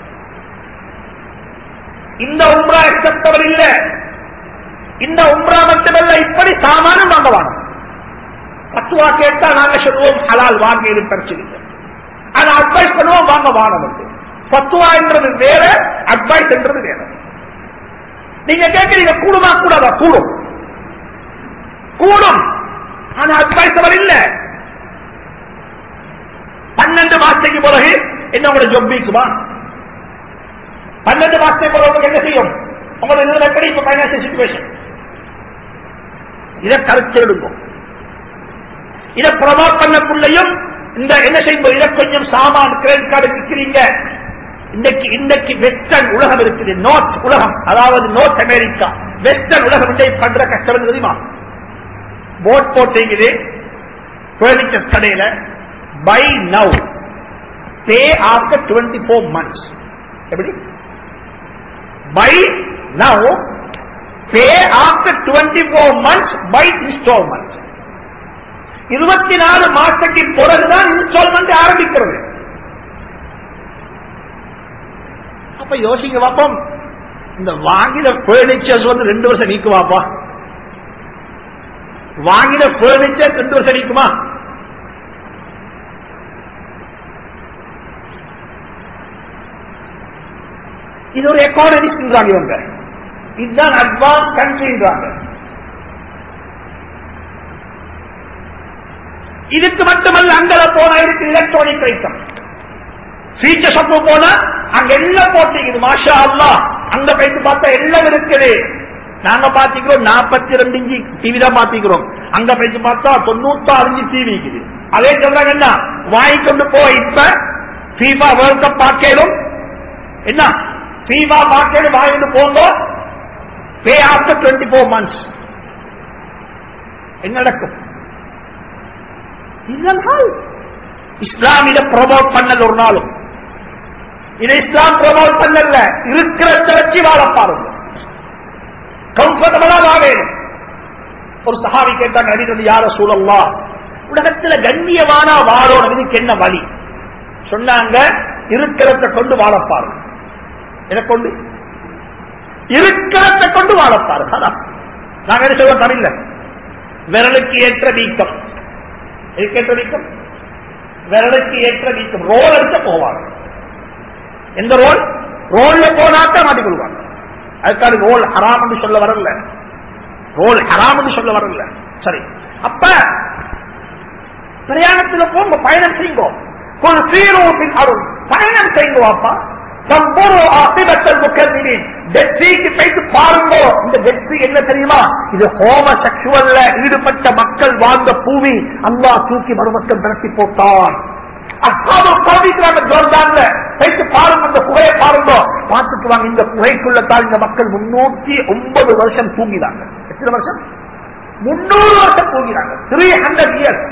இந்த உம்ரா அக்செப்டபிள் இல்ல இந்த உம்ரா மட்டுமல்ல இப்படி சாமானும் வாங்குவாங்க பத்துவா கேட்டா நாங்க சொல்லுவோம் ஹலால் வாங்க இது பிரச்சனை இல்லை ஆனா அட்வைஸ் பண்ணுவோம் வாங்க வானம் வந்து பத்துவா என்றது வேற அட்வைஸ் என்றது வேற நீங்க கேட்கறீங்க கூடுமா கூடாதா கூடும் கூடும் ஆனா அட்வைஸ் அவர் இல்ல பன்னெண்டு மாசத்துக்கு பிறகு என்ன உங்களோட ஜொப்பிக்குமா பன்னெண்டு மாசத்துக்கு பிறகு உங்களுக்கு என்ன செய்யும் உங்களோட இதுல எப்படி இப்ப பைனான்சியல் சுச்சுவேஷன் இதை கருத்தெடுக்கும் இதை ப்ரமோட் பண்ணக்குள்ளையும் இந்த என்ன செய்யும் இதை கொஞ்சம் சாமான் கிரெடிட் கார்டு விற்கிறீங்க இன்றைக்கு இன்றைக்கு வெஸ்டர்ன் உலகம் இருக்குது நோர்த் உலகம் அதாவது நோர்த் அமெரிக்கா வெஸ்டர்ன் உலகம் இன்றைக்கு பண்ற கஷ்டம் தெரியுமா போட் போட்டீங்குது பர்னிச்சர்ஸ் கடையில buy now pay after twenty four months எப்படி buy now pay after twenty four months buy installment இருபத்தி நாலு மாசத்துக்கு பிறகுதான் இன்ஸ்டால்மெண்ட் ஆரம்பிக்கிறது அப்ப யோசிங்க பாப்போம் இந்த வாங்கின பர்னிச்சர்ஸ் வந்து ரெண்டு வருஷம் நீக்குவாப்பா வாங்கின பர்னிச்சர் ரெண்டு வருஷம் நீக்குமா இது ஒரு எக்கானமிஸ்ட்ன்றாங்க இவங்க இதுதான் அட்வான்ஸ் கண்ட்ரின்றாங்க இதுக்கு மட்டுமல்ல அங்கல போனா இருக்கு எலக்ட்ரானிக் ஐட்டம் ஃபீச்சர் ஷாப்பு போனா அங்க எல்லாம் போட்டீங்க மாஷா அல்லா அங்க போயிட்டு பார்த்தா எல்லாம் இருக்குது நாங்க பாத்திக்கிறோம் நாற்பத்தி ரெண்டு இஞ்சி டிவி தான் பாத்திக்கிறோம் அங்க போயிட்டு பார்த்தா தொண்ணூத்தாறு இஞ்சி டிவி இருக்குது அதே சொல்றாங்க என்ன வாங்கிக்கொண்டு போ இப்ப ஃபீபா வேர்ல்ட் கப் பார்க்கலும் என்ன ஃபீபா பார்க்கலும் வாங்கிட்டு போங்க pay after twenty four months என்ன நடக்கும் இதனால் இஸ்லாம் இதை ப்ரொமோட் பண்ணல ஒரு நாளும் இதை இஸ்லாம் ப்ரொமோட் பண்ணல இருக்கிற வச்சு வாழ பாருங்க கம்ஃபர்டபுளா வாழணும் ஒரு சஹாபி கேட்டாங்க நடிகர் யார சூழல்லா உலகத்துல கண்ணியமான வாழணும் இதுக்கு என்ன வழி சொன்னாங்க இருக்கிறத கொண்டு வாழப்பாரு எதை கொண்டு இருக்கிறத கொண்டு வாழப்பாரு நாங்க என்ன சொல்ல தமிழ்ல விரலுக்கு ஏற்ற வீக்கம் எதுக்கு ஏற்ற வீக்கம் விரலுக்கு ஏற்ற வீக்கம் ரோல் எடுத்து போவாங்க எந்த ரோல் ரோல்ல போனாக்க மாட்டிக்கொள்வாங்க அதுக்காக ரோல் ஹராம் என்று சொல்ல வரல ரோல் ஹராம் என்று சொல்ல வரல சரி அப்ப பிரயாணத்தில் போங்க பயணம் செய்யுங்க ஒரு சீரோப்பின் அருள் பயணம் செய்யுங்க அப்பா சம்பூர்வ ஆசிபத்தல் முக்கல்வினி டெட்சிக்கு போயிட்டு பாருங்க இந்த டெட்சி என்ன தெரியுமா இது ஹோம செக்ஷுவல்ல ஈடுபட்ட மக்கள் வாழ்ந்த பூமி அல்லா தூக்கி மறுமக்கள் திரட்டி போட்டான் அசாபு கோபிக்கிறாங்க ஜோர்டான்ல போயிட்டு பாருங்க இந்த குகையை பாருங்க பார்த்துட்டு வாங்க இந்த குகைக்குள்ள தான் இந்த மக்கள் முன்னூத்தி ஒன்பது வருஷம் தூங்கினாங்க எத்தனை வருஷம் முன்னூறு வருஷம் தூங்கினாங்க த்ரீ ஹண்ட்ரட் இயர்ஸ்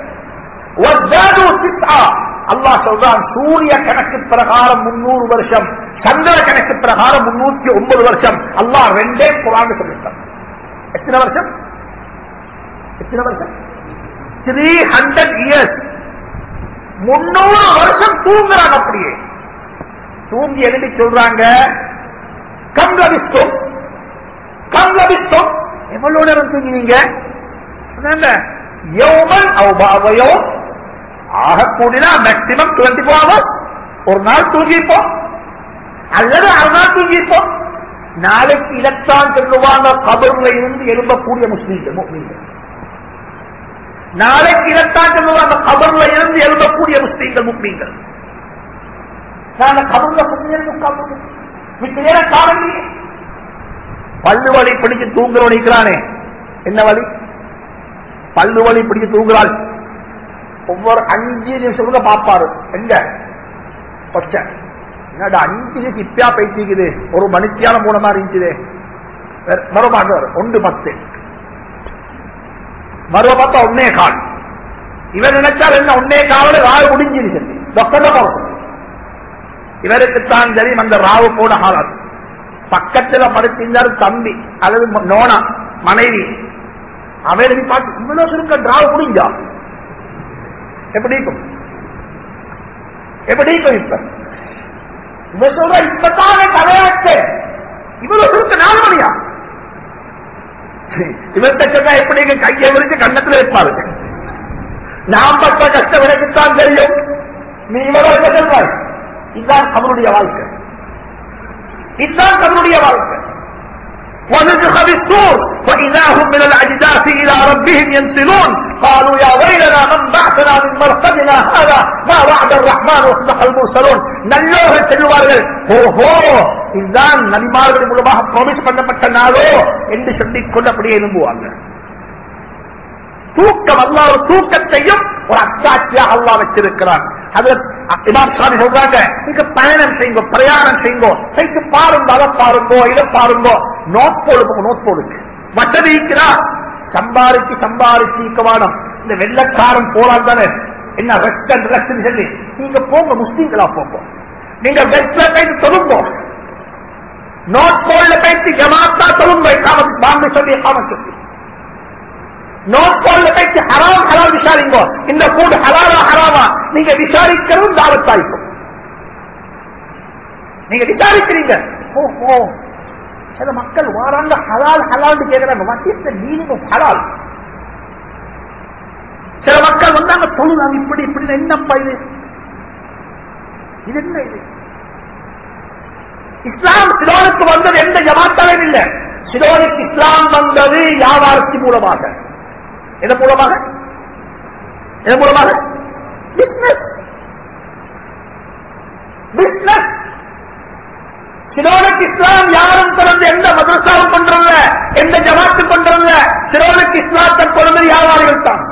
அல்லாஹ் சொல்றான் சூரிய கணக்கு பிரகாரம் முன்னூறு வருஷம் சந்திர கணக்கு பிரகாரம் முன்னூத்தி ஒன்பது வருஷம் அல்லாஹ் ரெண்டே குரான் சொல்லிட்டான் எத்தனை வருஷம் எத்தனை வருஷம் த்ரீ ஹண்ட்ரட் இயர்ஸ் முன்னூறு வருஷம் தூங்குறாங்க அப்படியே தூங்கி எழுதி சொல்றாங்க கம்லபிஸ்தோம் கம்லபிஸ்தோம் எவ்வளவு நேரம் தூங்கினீங்க யௌமன் அவ்பாவையோ ஆகக்கூடினா மேக்சிமம் டுவெண்ட்டி ஃபோர் ஹவர்ஸ் ஒரு நாள் தூங்கிப்போம் அல்லது அரை நாள் தூங்கிப்போம் நாளைக்கு இலத்தான் சொல்லுவாங்க கபர்ல இருந்து எழும்பக்கூடிய முஸ்லீம்கள் முஸ்லீம்கள் நாளைக்கு இலத்தான் சொல்லுவாங்க கபர்ல இருந்து எழும்பக்கூடிய முஸ்லீம்கள் முஸ்லீம்கள் நாங்க கபர்ல முஸ்லீம்கள் உட்கார்ந்து விட்டு நேரம் காரணம் பல்லு வலி பிடிச்சு தூங்குறோம் நிற்கிறானே என்ன வலி பல்லு வலி பிடிச்சு தூங்குறாள் ஒவ்வொரு அஞ்சு நிமிஷம் கூட பாப்பாரு எங்க பச்சை என்னடா அஞ்சு நிமிஷம் இப்பயா பேசிக்குது ஒரு மணித்தியான மூலமா இருந்துச்சு மறுமாட்டார் ஒன்று பத்து மறுவ பார்த்தா ஒன்னே கால் இவர் நினைச்சார் என்ன ஒன்னே காவல ராவு முடிஞ்சிருச்சு டாக்டர் போறது இவருக்கு தான் தெரியும் அந்த ராவு போன காலம் பக்கத்துல படுத்திருந்தாரு தம்பி அல்லது நோனா மனைவி அவருக்கு பார்த்து இவ்வளவு சுருக்க ராவு முடிஞ்சா எப்படி இருக்கும் எப்படி இருக்கும் இப்ப இவ சொல்ற இப்பதானே தலையாட்டு இவ்வளவு சுருக்க நாலு மணியா இவர்கிட்ட சொன்னா எப்படி கையை விரிச்சு கண்ணத்துல வைப்பாரு நாம் பட்ட கஷ்டம் எனக்குத்தான் தெரியும் நீ இவ்வளவு சொல்றாய் இதுதான் அவருடைய வாழ்க்கை இதுதான் அவருடைய வாழ்க்கை ونزخ بالصور وإذا هم من الأجداث إلى ربهم ينسلون قالوا يا ويلنا من بعثنا من مرقدنا هذا ما وعد الرحمن وصدق المرسلون நல்லோர்கள் செல்வார்கள் ஓஹோ இதுதான் நபிமார்கள் மூலமாக ப்ராமிஸ் பண்ணப்பட்ட நாளோ என்று சொல்லிக் கொண்டு அப்படியே எழும்புவாங்க தூக்கம் அல்லா ஒரு தூக்கத்தையும் ஒரு அத்தாட்சியா அல்லா வச்சிருக்கிறான் அதுல இமாம் சாமி சொல்றாங்க நீங்க பயணம் செய்யுங்க பிரயாணம் செய்யுங்க செய்து பாருங்க அதை பாருங்கோ இதை பாருங்கோ நோட் போடுங்க நோட் போடுங்க வசதிக்கிறா சம்பாரிச்சு சம்பாரிச்சு வாடம் இந்த வெள்ளக்காரன் போலாம் தானே என்ன ரெஸ்ட் அண்ட் ரெஸ்ட் சொல்லி நீங்க போங்க முஸ்லீம்களா போங்க நீங்க வெஸ்ட்ல போயிட்டு தொழுங்க நோட் போல்ல போயிட்டு ஜமாத்தா தொழுங்க காமத்து பாம்பு சொல்லி காம சொல்லி நோட் போல்ல போயிட்டு ஹராம் ஹலால் விசாரிங்க இந்த கூடு ஹலாலா ஹராமா நீங்க விசாரிக்கிறதும் தாவத்தாய்க்கும் நீங்க விசாரிக்கிறீங்க ஓஹோ சில மக்கள் வாராங்க ஹலால் ஹலால் கேட்கிறாங்க what is the meaning of halal சில மக்கள் வந்தாங்க தொழுதாங்க இப்படி இப்படி என்னப்பா இது இது என்ன இது இஸ்லாம் சிலோனுக்கு வந்தது எந்த ஜமாத்தாலும் இல்ல சிலோனுக்கு இஸ்லாம் வந்தது வியாபாரத்தின் மூலமாக எதன் மூலமாக எதன் மூலமாக பிசினஸ் பிசினஸ் சிலோனுக்கு இஸ்லாம் யாரும் திறந்து எந்த மதரசாவும் பண்றதில்ல எந்த ஜமாத்து பண்றதில்ல சிலோனுக்கு இஸ்லாத்தை கொண்டு வியாபாரிகள் தான்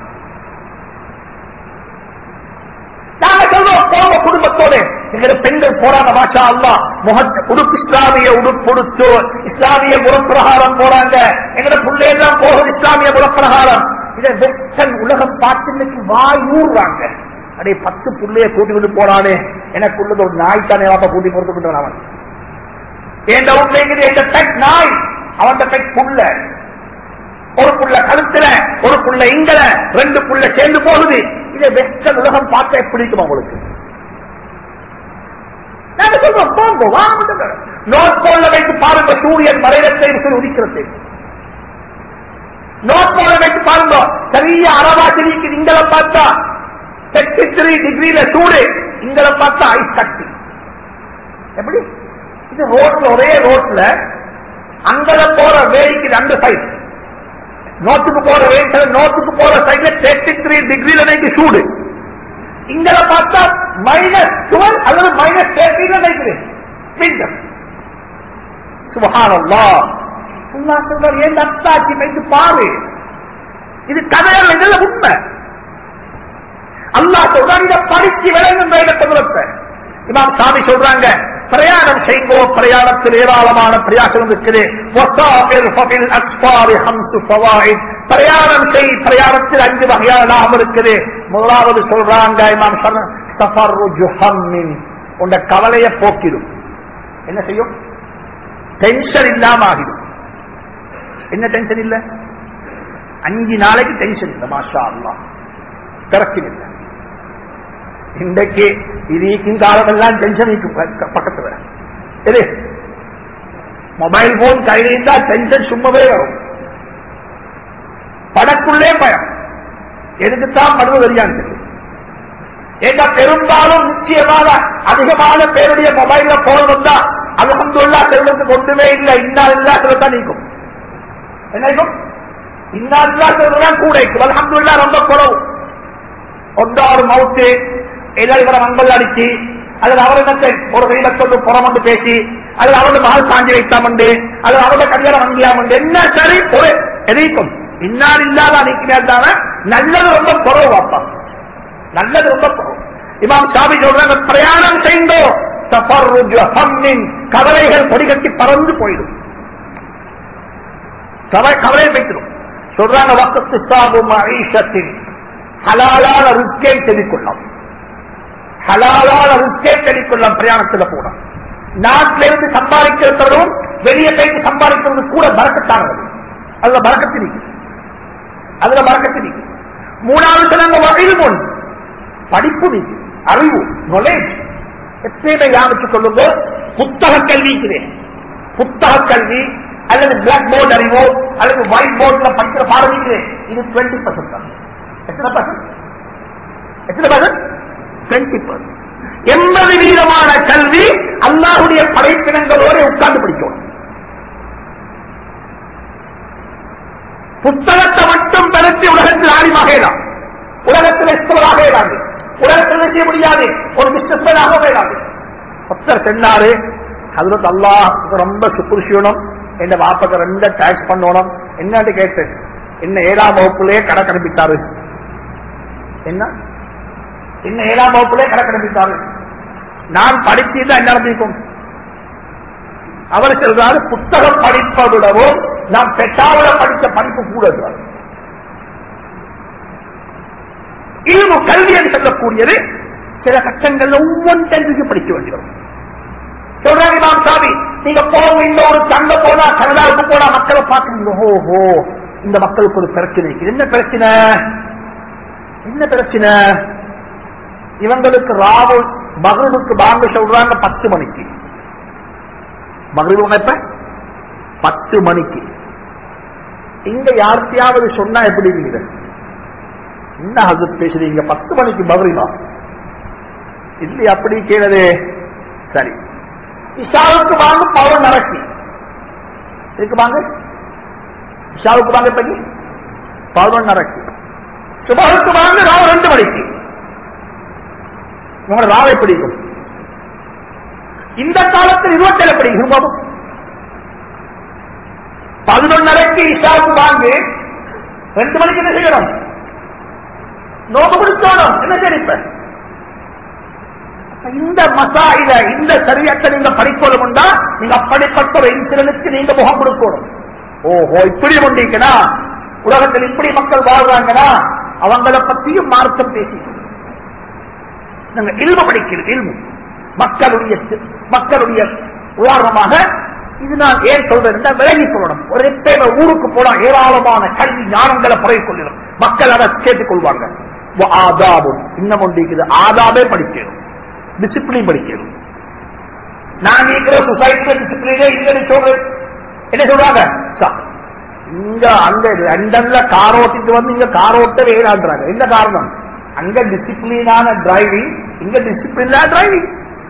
நாங்க சொல்றோம் போங்க குடும்பத்தோட எங்க பெண்கள் போறாங்க மாஷா அல்லா முகத்து உடுப்பு இஸ்லாமிய உடுப்பு உடுத்து இஸ்லாமிய முறப்பிரகாரம் போறாங்க எங்கட பிள்ளையெல்லாம் போகுது இஸ்லாமிய முறப்பிரகாரம் இதை வெஸ்டர்ன் உலகம் பார்த்து இன்னைக்கு வாய் ஊறுறாங்க அடே பத்து புள்ளைய கூட்டி கொண்டு போனானே எனக்கு உள்ளது ஒரு நாய் தானே வாப்பா கூட்டி போறது அவன் என் வீட்டுல எந்த பெட் நாய் அவன் பெட் புள்ள ஒரு புள்ள கழுத்துல ஒரு புள்ள இங்கல ரெண்டு புள்ள சேர்ந்து போகுது இதை வெஸ்டர்ன் உலகம் பார்க்க பிடிக்கும் உங்களுக்கு நாங்க சொல்றோம் போங்க வாங்க நோட் போல வைத்து பாருங்க சூரியன் மறைவத்தை உதிக்கிறது நோட் போல வைத்து பாருங்க பெரிய அரவாசினிக்கு இங்களை பார்த்தா தேர்ட்டி த்ரீ டிகிரியில சூடு இங்களை பார்த்தா ஐஸ் கட்டி எப்படி இது ரோட்ல ஒரே ரோட்ல அங்கல போற வேலைக்கு அந்த சைடு நோட்டுக்கு போற வேலை நோட்டுக்கு போற சைட்ல தேர்ட்டி த்ரீ டிகிரில நினைக்கு சூடு இங்கல பார்த்தா மைனஸ் டுவெல் அல்லது மைனஸ் தேர்ட்டில நினைக்கிறேன் விண்டர் சுபஹானல்லா அல்லா சொல்றார் ஏன் அத்தாச்சி வைத்து பாரு இது கதையல்ல இதெல்லாம் உண்மை அல்லாஹ் சொல்றான் இதை படிச்சு விளங்கும் வேகத்தை இமாம் சாமி சொல்றாங்க பிரயாணம் செய்வோ பிரயாணத்தில் ஏராளமான பிரயாசம் இருக்குது பிரயாணம் செய் பிரயாணத்தில் அஞ்சு வகையான லாபம் இருக்குது முதலாவது சொல்றாங்க இமாம் உண்ட கவலையை போக்கிடும் என்ன செய்யும் டென்ஷன் இல்லாம ஆகிடும் என்ன டென்ஷன் இல்ல அஞ்சு நாளைக்கு டென்ஷன் இல்லை மாஷா அல்லா பிரச்சனை இல்லை இன்றைக்கு இதுக்கும் காலமெல்லாம் டென்ஷன் பக்கத்துல எது மொபைல் போன் கையில் இருந்தா டென்ஷன் சும்மாவே வரும் படக்குள்ளே பயம் எதுக்குத்தான் படுவது தெரியாது சொல்லி ஏன்னா பெரும்பாலும் நிச்சயமாக அதிகமான பேருடைய மொபைல்ல போன் வந்தா அலமதுல்லா செல்வத்துக்கு ஒன்றுமே இல்லை இன்னா இல்லா செல்வத்தான் நீக்கும் என்ன இருக்கும் இன்னா இல்லா செல்வத்தான் கூட இருக்கும் அலமதுல்லா ரொம்ப குறவு ஒன்றாறு மவுத்து ஏதாவது இவரை மங்கள் அடிச்சு அல்லது அவரிடத்தை ஒரு கையிலத்தொண்டு புறமண்டு பேசி அல்லது அவரது மகள் சாஞ்சி வைத்தாமண்டு அல்லது அவருடைய கல்யாணம் வாங்கியாமண்டு என்ன சரி ஒரு எதைக்கும் இன்னால் இல்லாத அணிக்கிறார் நல்லது ரொம்ப குறவு வாப்பா நல்லது ரொம்ப குறவு இமாம் சாமி சொல்றாங்க பிரயாணம் செய்தோ கவலைகள் கொடிகட்டி பறந்து போயிடும் கவலை வைத்திடும் சொல்றாங்க வக்கத்து சாபு மகிஷத்தின் ஹலாலான ரிஸ்கை தெரிவிக்கொள்ளும் ஹலாலான ரிஸ்கை தெரிவிக்கொள்ளும் பிரயாணத்தில் போன நாட்டில இருந்து சம்பாதிக்கிறதும் வெளியே போயிட்டு சம்பாதிக்கிறது கூட பறக்கத்தானது அதுல பறக்கத்து நீக்கு அதுல பறக்கத்து நீக்கு மூணாவது சொன்னாங்க வகையில் முன் படிப்பு நீக்கு அறிவு நாலேஜ் எப்பயுமே யாமிச்சுக் கொள்ளுங்க புத்தக கல்விக்கிறேன் புத்தக கல்வி அல்லது பிளாக் போர்டு அறிவோ அல்லது ஒயிட் போர்ட்ல படிக்கிற பாடம் இது டுவெண்ட்டி பர்சன்ட் தான் எத்தனை பர்சன்ட் எத்தனை பர்சன்ட் டுவெண்ட்டி பர்சன்ட் எண்பது வீதமான கல்வி அல்லாஹுடைய படைப்பினங்களோட உட்கார்ந்து படிக்கணும் புத்தகத்தை மட்டும் பெருத்தி உலகத்தில் ஆடிமாகலாம் உலகத்தில் எஸ்கலாக இயலாது உலகத்தில் செய்ய முடியாது ஒரு பிசினஸ்மேனாக இயலாது பக்தர் சென்னாரு அதுல அல்லாஹ் ரொம்ப சுக்குர் செய்யணும் என் வாப்பக்கு ரெண்டு டாக்ஸ் பண்ணணும் என்னன்னு கேட்டு என்ன ஏழாம் வகுப்புலயே கணக்கு அனுப்பிட்டாரு என்ன என்ன ஏழாம் வகுப்புலயே கணக்கு அனுப்பிட்டாரு நான் படிச்சுதான் என்ன அனுப்பிக்கும் அவர் சொல்றாரு புத்தகம் படிப்பை விடவும் நான் பெட்டாவில படித்த படிப்பு கூட இருக்காது. இல்மு கல்வி என்று சொல்லக்கூடியது சில கட்டங்கள்ல ஒவ்வொன்றையும் படிக்க வேண்டி வரும் சொல்றாங்க இமாம் சாமி நீங்க போங்க இந்த ஒரு தங்க போனா கனடாவுக்கு போனா மக்களை பார்க்கணும் ஓஹோ இந்த மக்களுக்கு ஒரு பிரச்சனை இருக்குது. என்ன பிரச்சனை என்ன பிரச்சனை இவங்களுக்கு ராவு மகளுக்கு வாங்க சொல்றாங்க பத்து மணிக்கு மகளிர் எப்ப பத்து மணிக்கு இங்க யார்த்தையாவது சொன்னா எப்படி இருக்குது என்ன அது பேசுறீங்க பத்து மணிக்கு மகளிரா இல்லை அப்படி கேளது சரி இஷாவுக்கு வாங்க பவர் நடக்கி இருக்கு வாங்க இஷாவுக்கு வாங்க பண்ணி பவர் நடக்கி சுபாவுக்கு வாங்க ராவ ரெண்டு மணிக்கு உங்களோட ராவை பிடிக்கும் இந்த காலத்தில் இருபத்தேழு பிடிக்கும் பாபு பதினொன்னரைக்கு இஷாவுக்கு வாங்கு ரெண்டு மணிக்கு என்ன செய்யணும் நோக்கு பிடிச்சோணும் என்ன சரிப்ப இந்த மசாயில இந்த சரியத்தை நீங்க படிக்கணும்டா நீங்க அப்படிப்பட்ட ஒரு இன்சிடனுக்கு நீங்க முகம் கொடுக்கணும் ஓஹோ இப்படி கொண்டீங்கன்னா உலகத்தில் இப்படி மக்கள் வாழ்றாங்கன்னா அவங்கள பத்தியும் மார்க்கம் பேசி நாங்க இல்ம படிக்கிறது இல்மு மக்களுடைய மக்களுடைய உதாரணமாக இது நான் ஏன் சொல்றேன் விலகி சொல்லணும் ஒரு எப்பயுமே ஊருக்கு போனா ஏராளமான கல்வி ஞானங்களை பரவி கொள்ளிடும் மக்கள் அதை கேட்டுக் கொள்வாங்க ஆதாபும் இன்னும் ஒன்று இருக்குது ஆதாபே படிக்கணும் டிசிப்ளின் படிக்கணும் நான் இருக்கிற சொசைட்டில டிசிப்ளினே இல்லைன்னு சொல்றேன் என்ன சொல்றாங்க சா- இங்க அங்க லண்டன்ல கார் ஓட்டிட்டு வந்து இங்க கார் ஓட்ட வேணான்றாங்க என்ன காரணம் அங்க டிசிப்ளினான டிரைவிங் இங்க டிசிப்ளினா டிரைவிங்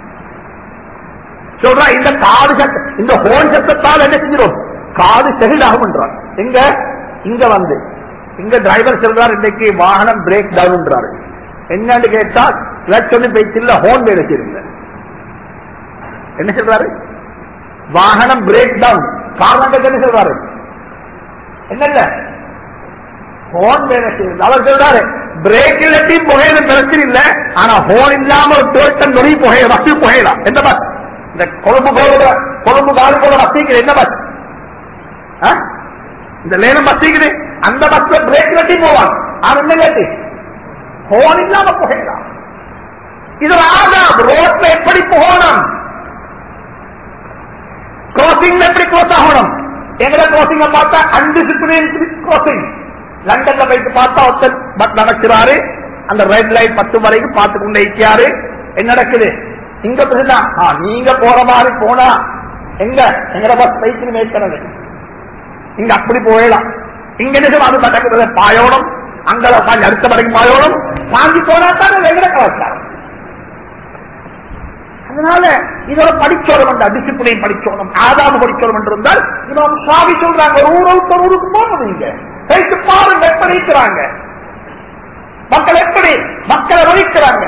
சொல்றா இந்த காது சத்த இந்த ஹோன் சத்தத்தால் என்ன செஞ்சிடும் காது செகிடாகும் எங்க இங்க வந்து இங்க டிரைவர் சொல்றாரு இன்னைக்கு வாகனம் பிரேக் டவுன்ன்றாரு என்னன்னு கேட்டா கிளச் ஒண்ணு போயிட்டு ஹோன் வேலை செய்யுங்க என்ன சொல்றாரு வாகனம் பிரேக் டவுன் காரணம் என்ன சொல்றாரு என்னல்ல ஹோன் வேலை செய்யுது அவர் சொல்றாரு பிரேக் இல்லாட்டியும் புகையில பிரச்சனை இல்ல ஆனா ஹோன் இல்லாம ஒரு டோட்டன் நொறி புகைய பஸ் புகையலாம் எந்த பஸ் இந்த கொழும்பு போல கொழும்பு காலி போல பஸ் இருக்குது என்ன பஸ் இந்த லேனம் பஸ் இருக்குது அந்த பஸ்ல பிரேக் இல்லாட்டி போவான் ஆனா என்ன இல்லாட்டி ஹோன் இல்லாம புகையலாம் இது ஒரு ஆதாம் ரோட்ல எப்படி போகணும் கிராசிங் எப்படி க்ளோஸ் ஆகணும் எங்கட கிராசிங்க பார்த்தா அன்டிசிப்ளின் கிராசிங் லண்டன்ல போயிட்டு பார்த்தா ஒருத்தர் பட் நடக்கிறாரு அந்த ரெட் லைட் பத்து வரைக்கும் பார்த்து கொண்டு இருக்காரு என்ன நடக்குது இங்க பிறந்தா நீங்க போற மாதிரி போனா எங்க எங்கட பஸ் பைக்கு மேற்கிறது இங்க அப்படி போயிடலாம் இங்க என்ன செய்யும்? அது நடக்கிறது பாயோடம் அங்க உட்காந்து அடுத்த வரைக்கும் பாயோடம் வாங்கி போனா தான் எங்கட கலாச்சாரம் அதனால இதோட படிச்சோம் என்ற டிசிப்ளின் படிச்சோம் ஆதாம படிச்சோம் என்று இருந்தால் இமாம் சாவி சொல்றாங்க ஒரு ஊரை விட்டு ஒரு ஊருக்கு போகணும் நீங்க போயிட்டு பாருங்க எப்படி இருக்கிறாங்க மக்கள் எப்படி மக்களை வலிக்கிறாங்க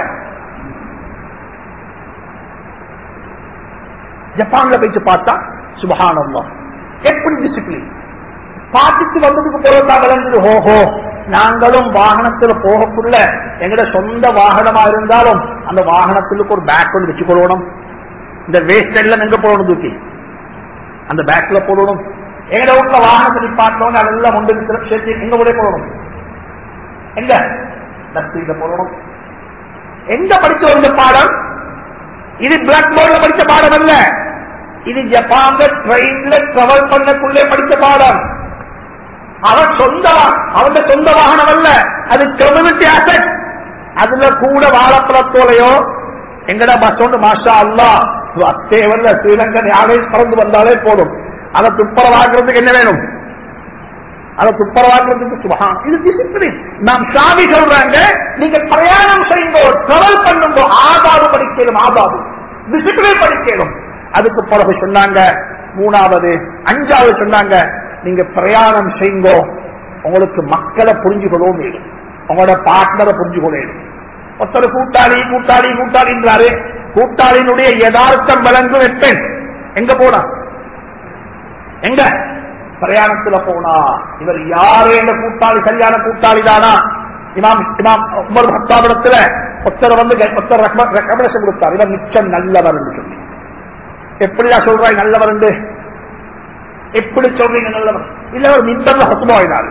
ஜப்பான்ல போயிட்டு பார்த்தா சுபஹானல்லாஹ் எப்படி டிசிப்ளின் பார்த்துட்டு வந்ததுக்கு பிறகுதான் விளங்குது ஓஹோ நாங்களும் வாகனத்துல போகக்குள்ள எங்கட சொந்த வாகனமா இருந்தாலும் அந்த வாகனத்துக்கு ஒரு பேக் ஒன்று வச்சு கொள்ளணும் இந்த வேஸ்ட் எல்லாம் எங்க போடணும் தூக்கி அந்த பேக்ல போடணும் எங்கட வீட்டுல வாகனத்தை நிப்பாட்டணும் அதெல்லாம் கொண்டு வந்து சேர்த்து எங்க கூட போடணும் எங்க டஸ்ட்பின்ல போடணும் எங்க படிச்ச இந்த பாடம் இது பிளாக் போர்ட்ல படிச்ச பாடம் அல்ல இது ஜப்பான்ல ட்ரெயின்ல டிராவல் பண்ணக்குள்ளே படிச்ச பாடம் அவன் சொந்த வா- அவன் சொந்த வாகனம் அல்ல அது கம்யூனிட்டி அசட் அதுல கூட வாழைப்பழத்தோலையோ எங்கட பஸ் ஒன்று மாஷா அல்லா அஸ்தேவல்ல ஸ்ரீலங்கன் யாரை பறந்து வந்தாலே போதும் அதை துப்புரவாக்குறதுக்கு என்ன வேணும் அதை துப்புரவாக்குறதுக்கு சுபகான் இது டிசிப்ளின் நாம் சாமி சொல்றாங்க நீங்க பிரயாணம் செய்யுங்க டிராவல் பண்ணுங்க ஆதாபு படிக்கணும் ஆதாபு டிசிப்ளின் படிக்கணும் அதுக்கு பிறகு சொன்னாங்க மூணாவது அஞ்சாவது சொன்னாங்க நீங்க பிரயாணம் செய்யுங்க உங்களுக்கு மக்களை புரிஞ்சுக்கொள்ளவும் வேணும் உங்களோட பார்ட்னரை புரிஞ்சுக்கொள்ள வேணும் ஒருத்தர் கூட்டாளி கூட்டாளி கூட்டாளின்றாரு கூட்டாளியினுடைய யதார்த்தம் விளங்கும் எப்பேன் எங்க போனா எங்க பிரயாணத்துல போனா இவர் யாரு என்ற கூட்டாளி சரியான கூட்டாளி தானா இமாம் இமாம் உமர் பத்தாபிடத்துல ஒருத்தர் வந்து ஒருத்தர் ரெக்கமெண்டேஷன் கொடுத்தார் இவர் மிச்சம் நல்லவர் என்று சொல்லி எப்படியா சொல்றாய் நல்லவர் என்று எப்படி சொல்றீங்க நல்லவர் இல்ல அவர் மின்பர்ல ஹசுமாயினாரு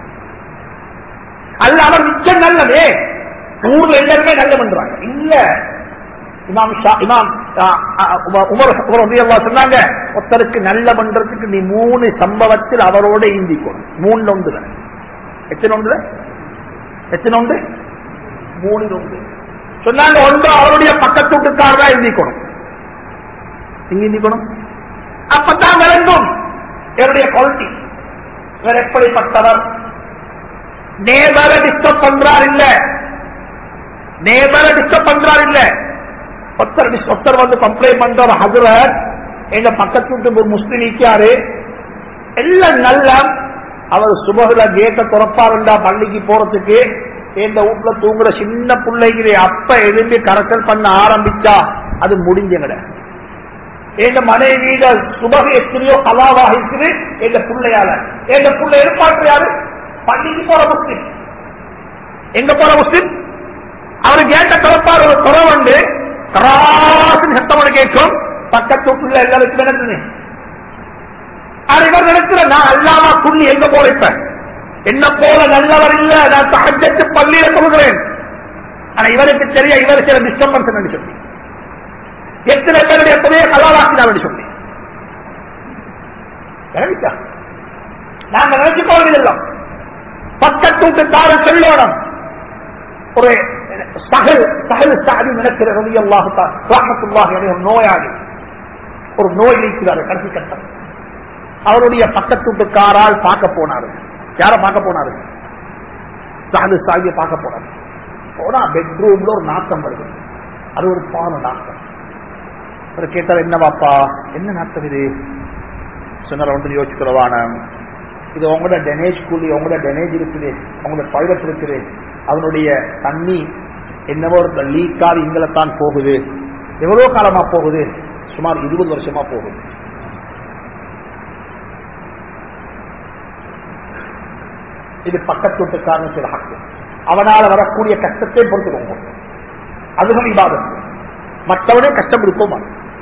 அல்ல அவர் மிச்சம் நல்லதே ஊர்ல எல்லாருமே நல்ல பண்றாங்க இல்ல இமாம் ஷா இமாம் ஆ, ஆ, உமர் உமர் ரலியல்லாஹு சொன்னாங்க ஒருத்தருக்கு நல்ல பண்றதுக்கு நீ மூணு சம்பவத்தில் அவரோட ஈந்திக்கணும் மூணு ஒன்றுல எத்தனை ஒன்றுல எத்தனை ஒன்று மூணு ஒன்று சொன்னாங்க ஒன்று அவருடைய பக்கத்து வீட்டுக்காரரா ஈந்திக்கணும் எங்க ஈந்திக்கணும் அப்பதான் விளங்கும் இவருடைய குவாலிட்டி இவர் எப்படிப்பட்டவர் நேபரை டிஸ்டர்ப் பண்றார் இல்ல நேபரை டிஸ்டர்ப் பண்றார் இல்ல ஒருத்தர் dis- ஒருத்தர் வந்து கம்ப்ளைண்ட் பண்ற ஹசரத் எங்க பக்கத்து வீட்டு ஒரு முஸ்லிம் நிக்காரு எல்லாம் நல்லா அவர் சுபகுல கேட்ட துறப்பாருண்டா பள்ளிக்கு போறதுக்கு இந்த வீட்டுல தூங்குற சின்ன பிள்ளைகளே அப்ப எதுவுமே கரைச்சல் பண்ண ஆரம்பிச்சா அது முடிஞ்சங்கட எங்க மனைவியில சுபக எத்தனையோ கலாவாக இருக்குது எங்க பிள்ளையால எங்க பிள்ளை எதிர்பார்ப்பு யாரு பள்ளிக்கு போற முஸ்லிம் எங்க போற முஸ்லிம் அவரு கேட்ட திறப்பார் ஒரு குறவண்டு கராசன் சத்தம் கேட்கும் பக்கத்து வீட்டுல எல்லாருக்கும் நடந்தது ஆனா இவர் நினைக்கிற நான் அல்லாமா புள்ளி எங்க போல இப்ப என்ன போல நல்லவர் இல்ல நான் தகஜத்து பள்ளியில சொல்கிறேன் ஆனா இவருக்கு தெரிய இவர் சில டிஸ்டர்பன்ஸ் சொல்லி எத்தனை பேருடைய புதைய கலாவாக்கினார் சொல்லி நினைச்சா நாங்க நினைச்சு போவதில்லை பக்கத்து வீட்டுக்காரன் சொல்லணும் ஒரு சகல் சகல் சாதி நினைக்கிற ரவி அல்லாஹுத்தான் ராமத்துல்லாஹி அலைஹி ஒரு நோயாளி ஒரு நோய் இருக்கிறார் கடைசி கட்டம் அவருடைய பக்கத்து வீட்டுக்காரால் பார்க்க போனாரு யார பார்க்க போனாரு சாது சாகிய பார்க்க போனாரு போனா பெட்ரூம்ல ஒரு நாட்டம் வருது அது ஒரு பான நாட்டம் அவர் கேட்டார் என்ன பாப்பா என்ன நாட்டம் இது சொன்னார் வந்து யோசிக்கிறவான இது உங்களோட டெனேஜ் கூலி உங்களோட டெனேஜ் இருக்குது உங்களோட டாய்லெட் இருக்குது அதனுடைய தண்ணி என்னவோ ஒரு லீக்காது இங்கலத்தான் போகுது எவ்வளவு காலமா போகுது சுமார் இருபது வருஷமா போகுது இது பக்கத்து வீட்டுக்காரன் சில ஹக்கு அவனால வரக்கூடிய கஷ்டத்தை பொறுத்துக்கோங்க அதுவும் இபாதத் மற்றவனே கஷ்டம் கொடுப்போமா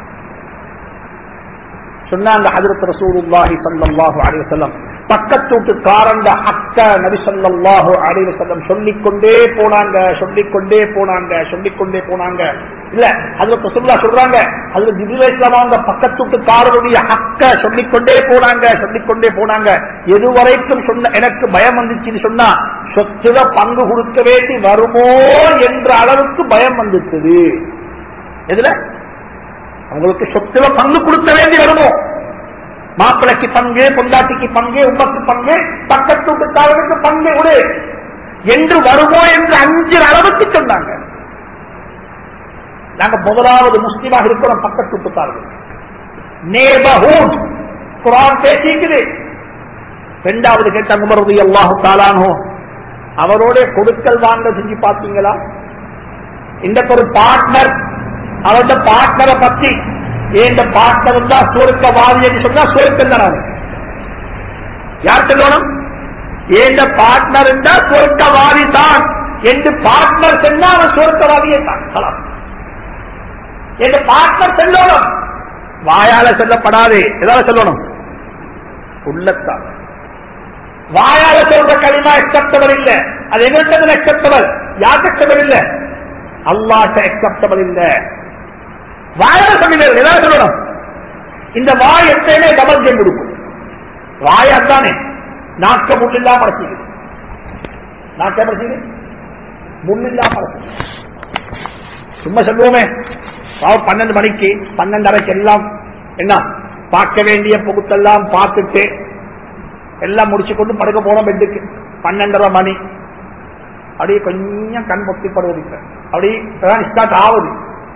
சொன்னாங்க ஹஜரத் ரசூலுல்லாஹி ஸல்லல்லாஹு அலைஹி வஸல்லம் பக்கத்து வீட்டுக்காரண்ட ஹக்க நபி ஸல்லல்லாஹு அலைஹி வஸல்லம் சொல்லிக்கொண்டே போனாங்க சொல்லிக்கொண்டே போனாங்க சொல்லிக்கொண்டே போனாங்க இல்ல ஹஜரத் ரசூலுல்லாஹ் சொல்றாங்க ஹஜரத் ஜிப்ரீல் அலைஹிஸ்ஸலாம் அவங்க பக்கத்து வீட்டுக்காரருடைய ஹக்க சொல்லிக்கொண்டே போனாங்க சொல்லிக்கொண்டே போனாங்க எதுவரைக்கும் சொன்ன எனக்கு பயம் வந்துச்சுன்னு சொன்னா சொத்துல பங்கு கொடுக்க வேண்டி வருமோ என்ற அளவுக்கு பயம் வந்துச்சு எதுல அவங்களுக்கு சொத்துல பங்கு கொடுக்க வேண்டி வருமோ மாப்பிளைக்கு பங்கு பொண்டாட்டிக்கு பங்கு உமக்கு பங்கு பக்கத்து வீட்டுக்காரருக்கு பங்கு கொடு என்று வருமோ என்று அஞ்சு அளவுக்கு சொன்னாங்க நாங்க முதலாவது முஸ்லீமாக இருக்கிறோம் பக்கத்து வீட்டுக்காரர்கள் நேபஹூட் குரான் பேசிக்குது இரண்டாவது கேட்டாங்க மறுபடி அல்லாஹு தாலானோ அவரோட கொடுக்கல் வாங்க செஞ்சு பார்த்தீங்களா இந்த ஒரு பார்ட்னர் அவருடைய பார்ட்னரை பத்தி இந்த பார்ட்னர் தான் சுருக்கவாதி என்று சொன்னா சுருக்கம் தான் அவன் யார் சொல்லணும் ஏந்த பார்ட்னர் இருந்தா சுருக்கவாதி தான் என்று பார்ட்னர் சொன்னா அவன் சுருக்கவாதியே தான் கலாம் என்ற பார்ட்னர் சொல்லணும் வாயால சொல்லப்படாது எதால சொல்லணும் உள்ளத்தான் வாயால சொல்ற களிமா அக்செப்டபிள் இல்ல அது எங்கிட்ட அக்செப்டபிள் யாருக்கு அக்செப்டபிள் இல்ல அல்லாட்ட அக்செப்டபிள் இல்ல வாயால சொல்லுங்க ஏதாவது சொல்லணும் இந்த வாய் எப்பயுமே டபுள் ஜெம் கொடுக்கும் வாய் அதானே நாக்க முள்ளில்லாம அடைச்சிக்குது நாக்க அடைச்சிக்குது முள்ளில்லாம அடைச்சிக்குது சும்மா சொல்லுவோமே பாவம் பன்னெண்டு மணிக்கு பன்னெண்டரைக்கு எல்லாம் என்ன பார்க்க வேண்டிய புகுத்தெல்லாம் பார்த்துட்டு எல்லாம் முடிச்சு கொண்டு படுக்க போனோம் பெட்டுக்கு பன்னெண்டரை மணி அப்படியே கொஞ்சம் கண் பொத்திப்படுவது இப்ப அப்படி ஸ்டார்ட் ஆகுது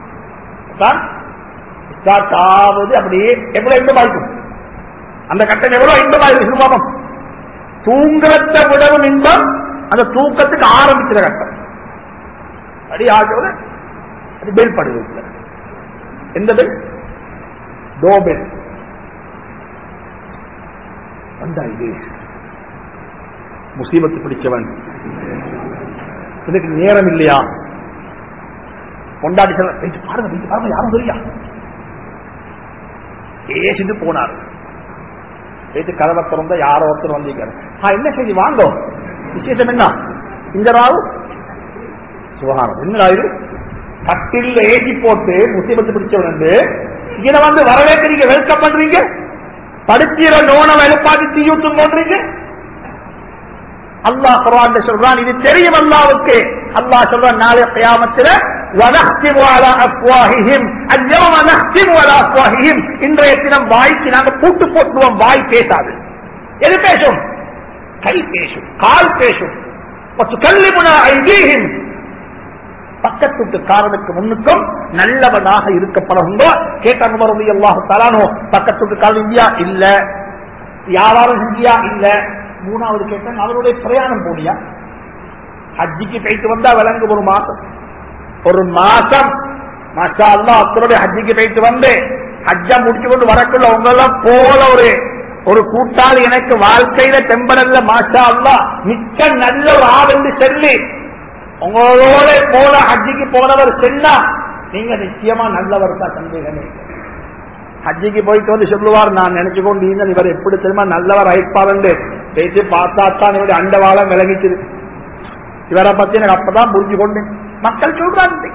ஸ்டார்ட் ஆகுது அப்படியே எவ்வளவு இன்பமாயிருக்கும் அந்த கட்டம் எவ்வளவு இன்பமாயிருக்கும் பாப்போம் தூங்குறத விடவும் இன்பம் அந்த தூக்கத்துக்கு ஆரம்பிச்சிட கட்டம் அடி ஆகிறது அது பெல் படுவது எந்த பெல் டோ பெல் வந்தா இது முசீபத்து பிடிச்சவன் இதுக்கு நேரம் இல்லையா கொண்டாடி செல்ல வெயிட் பாருங்க வெயிட் பாருங்க யாரும் தெரியா ஏசிட்டு போனார் வீட்டு கதவை திறந்த யாரோ ஒருத்தர் வந்தீங்க ஆ என்ன செய்தி வாங்கோ விசேஷம் என்ன இந்த ராவு சுகாரம் என்ன ராவு கட்டில் ஏசி போட்டு முசீபத்து பிடிச்சவன் வந்து இதுல வந்து வரவேற்கிறீங்க வெல்கம் பண்றீங்க படிக்கிற நோனை வெளுப்பாதி தீயூட்டும் போன்றீங்க அல்லாஹ் குர்ஆன்ல சொல்றான் இது தெரியும் அல்லாவுக்கு அல்லாஹ் சொல்றான் நாளை கியாமத்தில وَنَخْتِمُ عَلَى أَفْوَاهِهِمْ الْيَوْمَ نَخْتِمُ عَلى أَفْوَاهِهِمْ இன்றைய தினம் வாய்க்கு நாங்க பூட்டு போட்டுவோம் வாய் பேசாது எது பேசும் கை பேசும் கால் பேசும் وَتُكَلِّمُنَا أَيْدِيهِمْ பக்கத்து வீட்டுக்காரனுக்கு முன்னுக்கும் நல்லவனாக இருக்க பழகுங்கோ கேட்ட நுமர் அல்லாஹு தலானோ பக்கத்து வீட்டுக்காரன் இந்தியா இல்ல வியாபாரம் செஞ்சியா இல்ல மூணாவது கேட்டேன் அவருடைய பிரயாணம் போனியா ஹஜ்ஜிக்கு போயிட்டு வந்தா விலங்கு ஒரு மாசம் ஒரு மாசம் மாஷா அல்லா அத்தனுடைய ஹஜ்ஜிக்கு போயிட்டு வந்து ஹஜ்ஜா முடிச்சு கொண்டு வரக்குள்ள உங்களெல்லாம் போல ஒரு ஒரு கூட்டாளி எனக்கு வாழ்க்கையில தெம்பரல்ல மாஷா அல்லா மிச்ச நல்ல ஒரு ஆள் என்று சொல்லி உங்களோட போல ஹஜ்ஜிக்கு போனவர் சென்னா நீங்க நிச்சயமா நல்லவர் தான் சந்தேகமே இல்லை. ஹஜ்ஜிக்கு போயிட்டு வந்து சொல்லுவார் நான் நினைச்சு கொண்டு இருந்தேன் இவர் எப்படி தெரியுமா நல்லவர் அழைப்பாருண்டு பேசி பார்த்தா தான் இவருடைய அண்டவாளம் விளங்கிச்சுது இவரை பத்தி எனக்கு அப்பதான் புரிஞ்சு கொண்டேன் மக்கள் சொல்றாங்க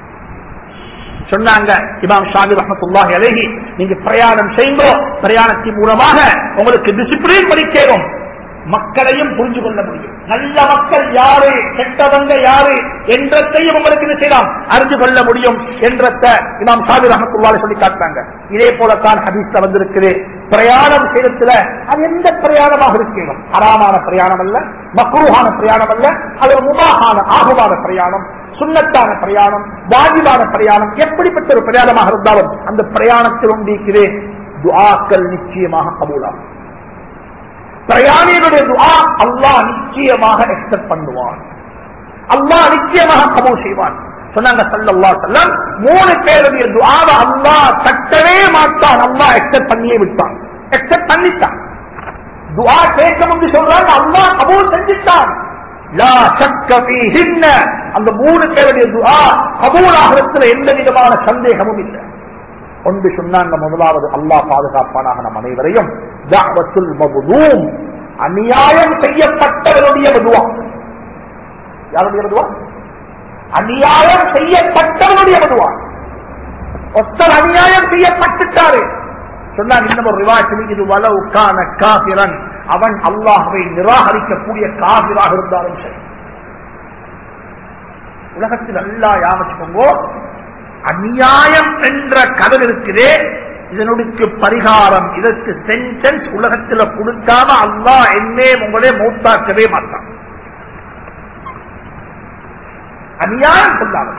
சொன்னாங்க இமாம் ஷாமி ரஹமத்துல்லாஹி அலைஹி நீங்க பிரயாணம் செய்யுங்க பிரயாணத்தின் மூலமாக உங்களுக்கு டிசிப்ளின் படிக்கணும் மக்களையும் புரிஞ்சு கொள்ள முடியும் நல்ல மக்கள் யாரு கெட்டவங்க யாரு என்றத்தையும் உங்களுக்கு என்ன செய்யலாம் அறிந்து கொள்ள முடியும் என்றத இமாம் ஷாமி ரஹமத்துல்லாஹி சொல்லி காட்டுறாங்க இதே போலத்தான் ஹதீஸ்ல வந்திருக்குது பிரயாணம் செய்யறதுல அது எந்த பிரயாணமாக இருக்கணும் அறாமான பிரயாணம் அல்ல மக்ரூஹான பிரயாணம் அல்ல அது ஒரு முபாகான ஆகுமான பிரயாணம் சுண்ணத்தான பிரயாணம் வாஜிபான பிரயாணம் எப்படிப்பட்ட ஒரு பிரயாணமாக இருந்தாலும் அந்த பிரயாணத்தில் உண்டிருக்கிறே துஆக்கள் நிச்சயமாக கபூலாகும் பிரயாணிகளுடைய துஆ அல்லாஹ் நிச்சயமாக எக்ஸப்ட் பண்ணுவான் அல்லாஹ் நிச்சயமாக கபூல் செய்வான் சொன்னாங்க சல்லல்லாஹு அலைஹி வஸல்லம் மூணு பேருடைய துஆவை அல்லாஹ் தட்டவே மாட்டான் அல்லாஹ் எக்ஸப்ட் பண்ணியே விட்டான் எக்ஸப்ட் பண்ணிட்டான் துஆ கேட்க என்று சொல்றாங்க அல்லாஹ் கபூல் செஞ்சிட்டான் லா ஷக்க ஃபீஹின்ன அந்த மூணு பேருடைய துஆ கபூல் ஆகிறதுல எந்த விதமான சந்தேகமும் இல்லை ஒன்று சொன்னாங்க முதலாவது அல்லாஹ் பாதுகாப்பானாக நம் அனைவரையும் தஅவத்துல் மப்தூம் அநியாயம் செய்யப்பட்டவருடைய துஆ யாருடைய துஆ அநியாயம் செய்யப்பட்டவனுடைய மதுவா ஒத்தர் அநியாயம் செய்யப்பட்டுட்டாரு சொன்னாங்க இன்னும் ஒரு ரிவாயத்தில் இது வலவுக்கான காபிரன் அவன் அல்லாஹ்வை நிராகரிக்கக்கூடிய காபிராக இருந்தாலும் சரி உலகத்தில் நல்லா யாமச்சுக்கோங்கோ அநியாயம் என்ற கதல் இருக்குதே இதனுடைய பரிகாரம் இதற்கு சென்டென்ஸ் உலகத்தில் கொடுக்காம அல்லாஹ் என்னே உங்களே மூத்தாக்கவே மாட்டான் அநியாயம் சொல்லாமல்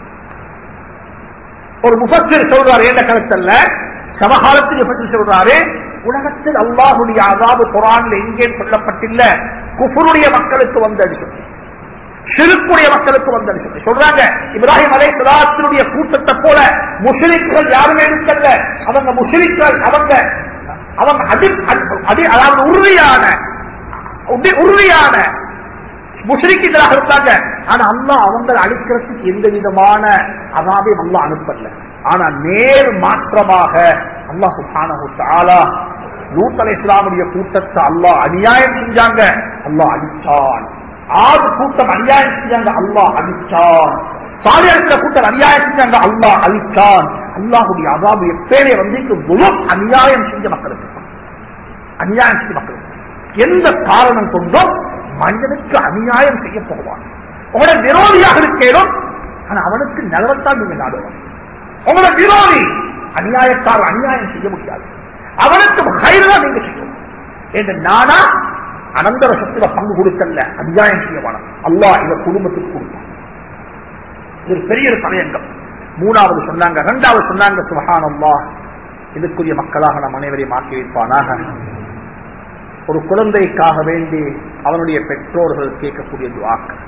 ஒரு முஃபஸ்ஸிர் சொல்றாரு என்ன கருத்தல்ல சமகாலத்தில் முஃபஸ்ஸிர் சொல்றாரு உலகத்தில் அல்லாஹுடைய அதாவது குரான்ல எங்கே சொல்லப்பட்டில்ல குஃபருடைய மக்களுக்கு வந்தது சொல்லி ஷிருக்குடைய மக்களுக்கு வந்தது சொல்லி சொல்றாங்க இப்ராஹிம் அலை சலாத்தினுடைய கூட்டத்தை போல முஷரிக்குகள் யாருமே இருக்கல்ல அவங்க முஷரிக்கள் அவங்க அவங்க அதி அதி- அதாவது உறுதியான உறுதி- உறுதியான முஷ்ரிக்குகளாக இருந்தாங்க ஆனா அல்லாஹ் அவங்களை அழிக்கிறதுக்கு எந்த விதமான அதாவையும் அல்லாஹ் அனுப்பல ஆனா நேர் மாற்றமாக அல்லாஹ் சுப்ஹானஹு தஆலா லூத் அலைஹிஸ்ஸலாமுடைய கூட்டத்தை அல்லாஹ் அநியாயம் செஞ்சாங்க அல்லாஹ் அழிச்சான் ஆறு கூட்டம் அநியாயம் செஞ்சாங்க அல்லாஹ் அழிச்சான் சாலியற்ற கூட்டம் அநியாயம் செஞ்சாங்க அல்லாஹ் அழிச்சான் அல்லாஹுடைய அதாபு எப்பேரே வந்து இங்கு முழு அநியாயம் செஞ்ச மக்களுக்கு அநியாயம் செஞ்ச மக்களுக்கு எந்த காரணம் கொண்டோ மனிதனுக்கு அநியாயம் செய்ய போவான் உங்களோட விரோதியாக இருக்கேனும் ஆனா அவனுக்கு நிலவத்தான் நீங்க நாடுவோம் உங்களோட விரோதி அநியாயக்காரர் அநியாயம் செய்ய முடியாது அவனுக்கு கைதான் நீங்க செய்யணும் என்று நானா அனந்தர சக்தியில பங்கு கொடுக்கல அநியாயம் செய்ய வேணும் அல்லாஹ் இந்த குடும்பத்துக்கு கொடுப்பான் இது ஒரு பெரிய ஒரு தலையங்கம் மூணாவது சொன்னாங்க இரண்டாவது சொன்னாங்க சுபஹானல்லா இதுக்குரிய மக்களாக நம் அனைவரையும் ஆக்கி வைப்பானாக ஒரு குழந்தைக்காக வேண்டி அவனுடைய பெற்றோர்கள் கேட்கக்கூடிய துவாக்கள்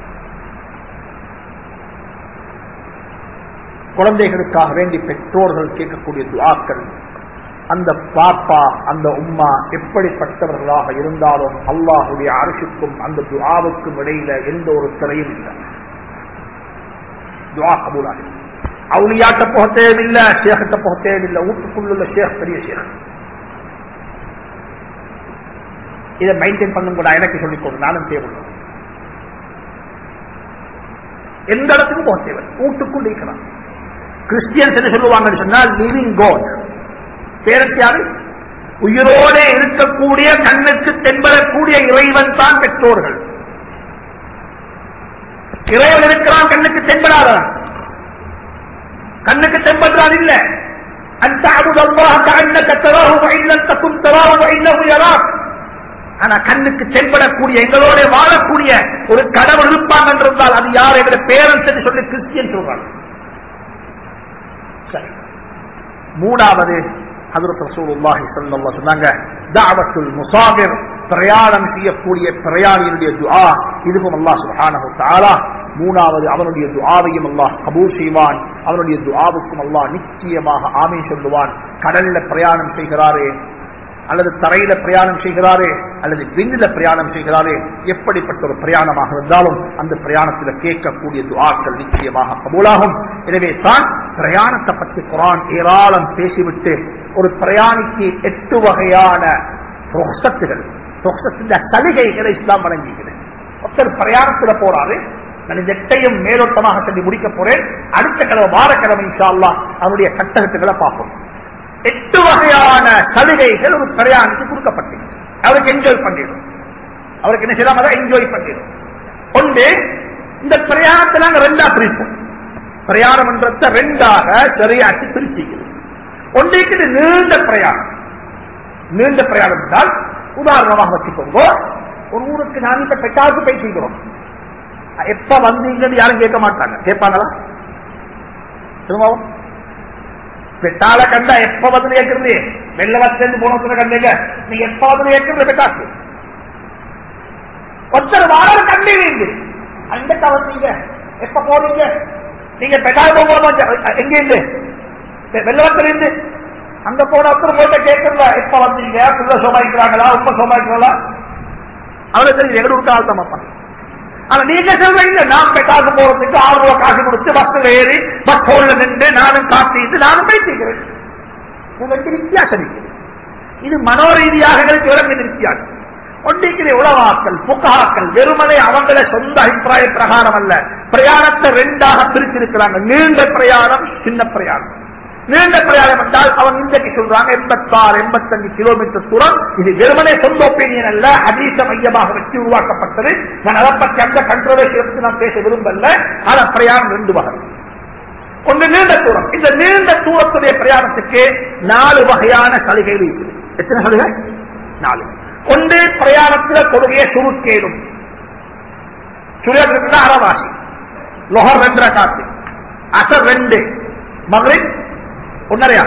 குழந்தைகளுக்காக வேண்டி பெற்றோர்கள் கேட்கக்கூடிய துவாக்கள் அந்த பாப்பா அந்த உம்மா எப்படிப்பட்டவர்களாக இருந்தாலும் அல்லாஹுடைய அரசுக்கும் அந்த துவாவுக்கும் இடையில எந்த ஒரு திரையும் இல்லை துவா கபூலாக அவுளியாட்ட போக தேவையில்லை ஷேகிட்ட போக தேவையில்லை வீட்டுக்குள்ள ஷேக் பெரிய ஷேக் இதை மெயின்டைன் பண்ணும் கூட எனக்கு சொல்லிக் கொடு நானும் தேவை எந்த இடத்துக்கும் போக தேவை வீட்டுக்குள் இருக்கிறான் கிறிஸ்டியன்ஸ் என்ன சொல்லுவாங்கன்னு சொன்னால் லிவிங் கோட் பேரண்ட்ஸ் யாரு உயிரோட இருக்கக்கூடிய கண்ணுக்கு தென்படக்கூடிய இறைவன் தான் பெற்றோர்கள் இறைவன் இருக்கிறான் கண்ணுக்கு தென்படாதான் கண்ணுக்கு தென்படுறான் இல்ல أن تعبد الله كأنك تراه وإن لم تكن تراه وإنه يراك ஆனா கண்ணுக்கு தென்படக்கூடிய எங்களோட வாழக்கூடிய ஒரு கடவுள் இருப்பாங்க என்றால் அது யார் எங்களை பேரண்ட்ஸ் என்று சொல்லி கிறிஸ்டியன் சொல்றாங்க சரி மூணாவது ஹதரத் ரசூலுல்லாஹி ஸல்லல்லாஹு சொன்னாங்க தஅவத்துல் முசாபிர் பிரயாணம் செய்யக்கூடிய பிரயாணியினுடைய துஆ இதுவும் அல்லாஹ் சுப்ஹானஹு தஆலா மூணாவது அவனுடைய துஆவையும் அல்லாஹ் கபூல் செய்வான் அவனுடைய துஆவுக்கும் அல்லாஹ் நிச்சயமாக ஆமீன் சொல்லுவான் கடல்ல பிரயாணம் செய்கிறாரே அல்லது தரையில பிரயாணம் செய்கிறாரே அல்லது விண்ணில பிரயாணம் செய்கிறாரே எப்படிப்பட்ட ஒரு பிரயாணமாக இருந்தாலும் அந்த பிரயாணத்தில் கேட்கக்கூடிய துஆக்கள் நிச்சயமாக கபூலாகும் எனவே தான் பிரயாணத்தை பற்றி குரான் ஏராளம் பேசிவிட்டு ஒரு பிரயாணிக்கு எட்டு வகையான ரொஹ்சத்துகள் ரொஹ்சத்தின் சலுகைகளை இஸ்லாம் வழங்குகிறது ஒருத்தர் பிரயாணத்துல போறாரு நான் இந்த எட்டையும் மேலோட்டமாக சொல்லி முடிக்க போறேன் அடுத்த கிழமை வாரக்கிழமை இன்ஷா அல்லாஹ் அவருடைய சட்டகத்துகளை பார்ப்போம் எட்டு வகையான சலுகைகள் ஒரு பிரயாணிக்கு கொடுக்கப்பட்டது அவருக்கு என்ஜாய் பண்ணிடும் அவருக்கு என்ன செய்யலாம் அதை என்ஜாய் பண்ணிடும் ஒன்று இந்த பிரயாணத்தை நாங்க ரெண்டா பிரிப்போம் பிரயாணம் என்றத ரெண்டாக சரியாக்கி பிரிச்சுக்கிறது ஒன்றைக்கு இது நீண்ட பிரயாணம் நீண்ட பிரயாணம் என்றால் உதாரணமாக வச்சுக்கோங்க ஒரு ஊருக்கு நான் இப்ப பெட்டாவுக்கு பேசிக்கிறோம் எப்ப வந்தீங்கன்னு யாரும் கேட்க மாட்டாங்க கேட்பாங்களா திரும்பவும் பெட்டால கண்டா எப்ப வந்து கேட்கறது வெள்ள வச்சு போனத்துல கண்டீங்க நீங்க எப்ப வந்து கேட்கறது பெட்டாக்கு ஒருத்தர் வார கண்டே இருந்து அங்கக்கா வந்தீங்க எப்ப போறீங்க நீங்க பெட்டால் போகும்போது எங்க இருந்து வெள்ளவத்துல இருந்து அங்க போன அப்புறம் போயிட்ட கேட்கறல எப்ப வந்தீங்க புள்ள சோமாய்க்கிறாங்களா உப்ப சோமாய்க்கிறாங்களா அவளுக்கு தெரியும் எங்க விட்டு ஆள் தான் ஆனா நீங்க சொல்றீங்க நான் பெட்டாக்கு போறதுக்கு ஆறு ரூபாய் காசு கொடுத்து பஸ்ல ஏறி பஸ் ஹோல்ல நின்று நானும் காத்திட்டு நானும் பேசிக்கிறேன் உங்களுக்கு வித்தியாசம் இருக்குது இது மனோரீதியாக எங்களுக்கு விளங்குது வித்தியாசம் ஒன்றிக்கிற உளவாக்கள் புகாக்கள் வெறுமனை அவங்கள சொந்த அபிப்பிராய பிரகாரம் அல்ல பிரயாணத்தை ரெண்டாக பிரிச்சிருக்கிறாங்க நீண்ட பிரயாணம் சின்ன பிரயாணம் நீண்ட பிரயாணம் என்றால் அவன் இன்றைக்கு சொல்றாங்க எண்பத்தாறு எண்பத்தஞ்சு கிலோமீட்டர் தூரம் இது வெறுமனே சொந்த ஒப்பீனியன் அல்ல அதீச மையமாக வச்சு உருவாக்கப்பட்டது நான் அதை பற்றி அந்த கண்ட்ரோவர்சி பற்றி நான் பேச விரும்பல ஆனா பிரயாணம் ரெண்டு வகை ஒன்று நீண்ட தூரம் இந்த நீண்ட தூரத்துடைய பிரயாணத்துக்கு நாலு வகையான சலுகைகள் இருக்குது எத்தனை சலுகை நாலு ஒன்று பிரயாணத்தில் தொழுகையை சுருக்கேடும் சுருக்கா அறவாசி லொஹர் ரெண்டரை காத்து அசர் ரெண்டு மகளிர் ஒன்னரையா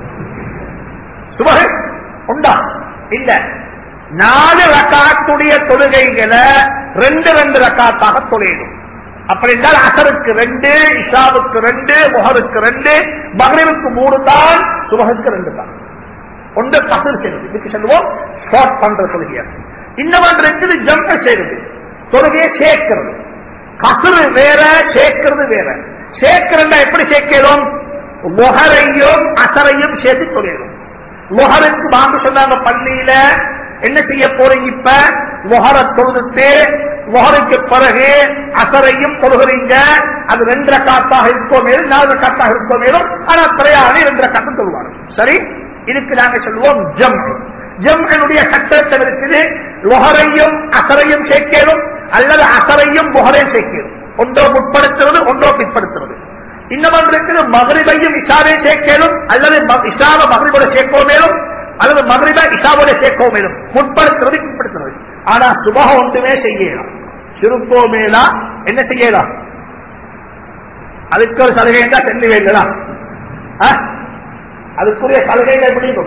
சுபகு உண்டா இல்ல நாலு ரக்காத்துடைய தொழுகைகளை ரெண்டு ரெண்டு ரக்காத்தாக தொழிலும் அப்படி என்றால் அசருக்கு ரெண்டு இஷாவுக்கு ரெண்டு முகருக்கு ரெண்டு மகளிருக்கு மூணு தான் சுபகுக்கு ரெண்டு தான் ஒன்று கசர் செய்வது இதுக்கு சொல்லுவோம் ஷார்ட் பண்ற தொழுகையா இன்னொன்று இருக்குது ஜம்ப செய்வது தொழுகையை சேர்க்கிறது கசரு வேற சேர்க்கிறது வேற சேர்க்கிறதா எப்படி சேர்க்கிறோம் முகரையும் அசரையும் சேர்த்து தொழிலும் முகருக்கு வாங்க சொன்னாங்க பள்ளியில என்ன செய்ய போறீங்க இப்ப முகர தொழுதுட்டு முகருக்கு பிறகு அசரையும் தொழுகிறீங்க அது ரெண்டரை காத்தாக இருக்கோ மேலும் நாலு காத்தாக இருக்கோ மேலும் ஆனா பிரயாணி ரெண்டரை காத்து தொழுவாங்க சரி இதுக்கு நாங்க சொல்லுவோம் ஜம் ஜம்னுடைய சட்டத்தில் இருக்குது முகரையும் அசரையும் சேர்க்கணும் அல்லது அசரையும் முகரையும் சேர்க்கணும் ஒன்றோ முற்படுத்துறது ஒன்றோ பிற்படுத்துறது இன்னொன்று இருக்குது மகரிபையும் இஷாவை சேர்க்கலும் அல்லது இஷாவ மகரிபோட சேர்க்கோ மேலும் அல்லது மகரிப இஷாவோட சேர்க்கோ மேலும் முற்படுத்துறது பிற்படுத்துறது ஆனா சுபகம் ஒன்றுமே செய்யலாம் சுருக்கோ மேலா என்ன செய்யலாம் அதுக்கு ஒரு சலுகை தான் செல்லு வேண்டலாம் அதுக்குரிய சலுகைகள் முடியும்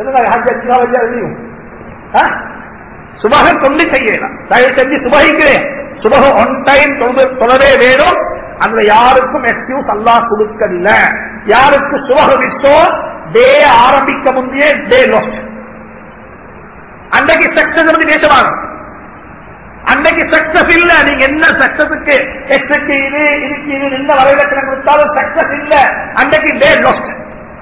சுபகம் கொண்டு செய்யலாம் தயவு செஞ்சு சுபகிக்கிறேன் சுபகம் ஒன் டைம் தொழவே வேணும் அதுல யாருக்கும் எக்ஸ்கியூஸ் அல்லாஹ் கொடுக்கல யாருக்கு சுபக விசோ டே ஆரம்பிக்க முந்தைய டே லோஸ்ட் அன்றைக்கு சக்சஸ் வந்து பேசுவாங்க அன்னைக்கு சக்சஸ் இல்ல நீங்க என்ன சக்சஸுக்கு எக்ஸுக்கு இது இதுக்கு இது என்ன வரைவிலக்கணம் கொடுத்தாலும் சக்சஸ் இல்ல அன்றைக்கு டே லோஸ்ட்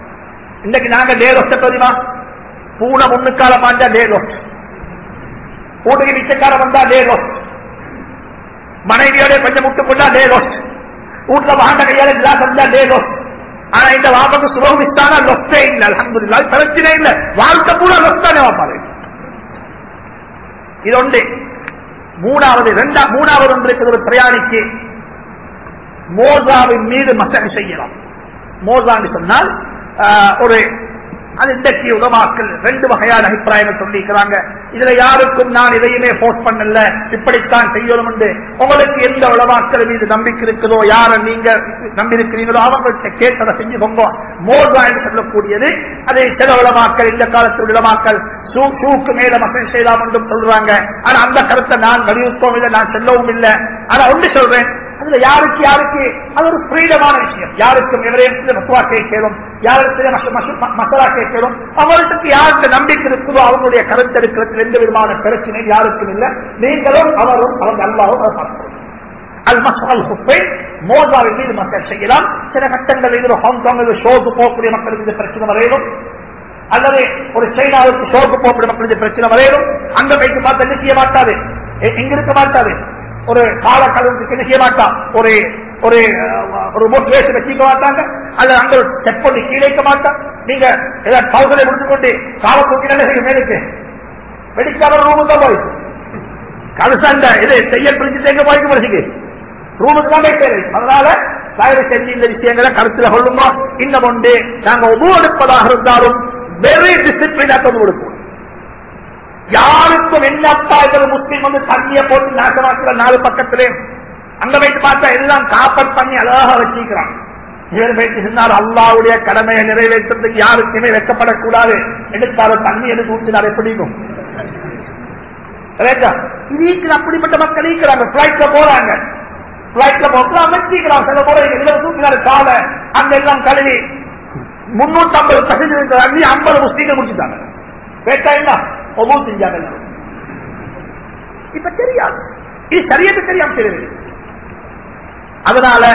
இன்னைக்கு நாங்க டே லோஸ்ட் தெரியுமா பூனை முன்னுக்கால பாஞ்சா டே லோஸ்ட் வீட்டுக்கு பிச்சைக்கார வந்தா டே லோஸ் மனைவியோட கொஞ்சம் முட்டு கொண்டா டே லோஸ் வீட்டுல வாண்ட கையால கிளாஸ் வந்தா டே லோஸ் ஆனா இந்த வாப்பாக்கு சுபமிஸ்தானா லொஸ்டே இல்ல அலமதுல்லா பிரச்சனை இல்ல வாழ்க்கை பூரா லொஸ்தானே வாப்பாரு இது ஒன்று மூணாவது ரெண்டா மூணாவது ஒன்று இருக்குது ஒரு பிரயாணிக்கு மோசாவின் மீது மசக செய்யலாம் மோசான்னு சொன்னால் ஆஹ், ஒரு அது இன்றைக்கு உதவாக்கள் ரெண்டு வகையான அபிப்பிராயம் சொல்லியிருக்கிறாங்க இதுல யாருக்கும் நான் இதையுமே போஸ்ட் பண்ணல இப்படித்தான் செய்யணும் என்று உங்களுக்கு எந்த உளவாக்கள் மீது நம்பிக்கை இருக்குதோ யாரை நீங்க நம்பி இருக்கிறீங்களோ அவங்கள்ட்ட கேட்டதை செஞ்சு கொங்கோ மோசா என்று சொல்லக்கூடியது அதை சில உளமாக்கள் இந்த காலத்தில் உளமாக்கள் ஷூ ஷூக்கு மேல மசல் செய்யலாம் என்றும் சொல்றாங்க ஆனா அந்த கருத்தை நான் வலியுறுத்தவும் இல்லை நான் சொல்லவும் இல்லை ஆனா ஒன்று சொல்றேன் அதுல யாருக்கு யாருக்கு அது ஒரு ஃப்ரீடமான விஷயம் யாருக்கும் எவரையும் மசுவா கேட்கணும் யாருக்கு மசாலா கேட்கணும் அவர்களுக்கு யாருக்கு நம்பிக்கை இருக்குதோ அவங்களுடைய கருத்து எடுக்கிறதுல எந்த விதமான பிரச்சனை யாருக்கும் இல்லை நீங்களும் அவரும் அவங்க அல்லாவும் அதை பார்க்கணும் அல் மசால் குப்பை மோசாவின் மீது மசாஜ் செய்யலாம் சில கட்டங்களில் இது ஹாங்காங் ஷோக்கு போகக்கூடிய மக்களுக்கு இந்த பிரச்சனை வரையிலும் அல்லது ஒரு சைனாவுக்கு ஷோக்கு போகக்கூடிய மக்களுக்கு இந்த பிரச்சனை வரையிலும் அங்க வைத்து பார்த்து என்ன செய்ய மாட்டாது எ- எங்க இருக்க மாட்டாது ஒரு காலக்கலத்துக்கு என்ன செய்ய மாட்டான் ஒரு ஒரு அஹ், ஒரு மோட்டிவேஷன் வச்சுக்க மாட்டாங்க அல்லது அங்க ஒரு ஸ்டெப் பண்ணி கீழே வைக்க மாட்டான் நீங்க ஏதாவது பவுசலை முடிச்சு கொண்டு கால தூக்கினாலே மேலுக்கு வெடிக்காத ரூமுக்கு தான் போய் கலசண்ட இது செய்ய பிரிஞ்சு எங்க போய்க்கு மனசுக்கு ரூமுக்கு தான் போய் சேரும் அதனால தயவு செஞ்சு இந்த விஷயங்களை கருத்துல கொள்ளுமா இன்னும் ஒன்று நாங்க உபு எடுப்பதாக இருந்தாலும் வெரி டிசிப்ளினா கொண்டு கொடுப்போம் யாருக்கும் என்னப்பா இருக்கிற முஸ்லீம் வந்து தண்ணிய போட்டு நாசமாக்குற நாலு பக்கத்திலே அங்க வைத்து பார்த்தா எல்லாம் காப்பர் பண்ணி அழகாக வச்சிருக்கிறான் இவர் வைத்து சொன்னார் அல்லாவுடைய கடமையை நிறைவேற்றுறதுக்கு யாருக்குமே வெக்கப்படக்கூடாது எடுத்தாரு தண்ணி எடுத்து ஊற்றினார் எப்படி இருக்கும் ரைட்டா? இது இருக்கிற அப்படிப்பட்ட மக்கள் இருக்கிறாங்க பிளைட்ல போறாங்க பிளைட்ல போட்டு அமைச்சிக்கிறாங்க சில முறை இதுல தூக்கினாரு காலை அங்க எல்லாம் கழுவி முன்னூத்தி ஐம்பது பசங்க இருக்கிற அள்ளி ஐம்பது முஸ்லீம்கள் முடிச்சுட்டாங்க கேட்டா என்ன ஒவ்வொரு செஞ்சாங்க எல்லாரும். இப்ப தெரியாது இது சரியத்து தெரியாம தெரியுது அதனால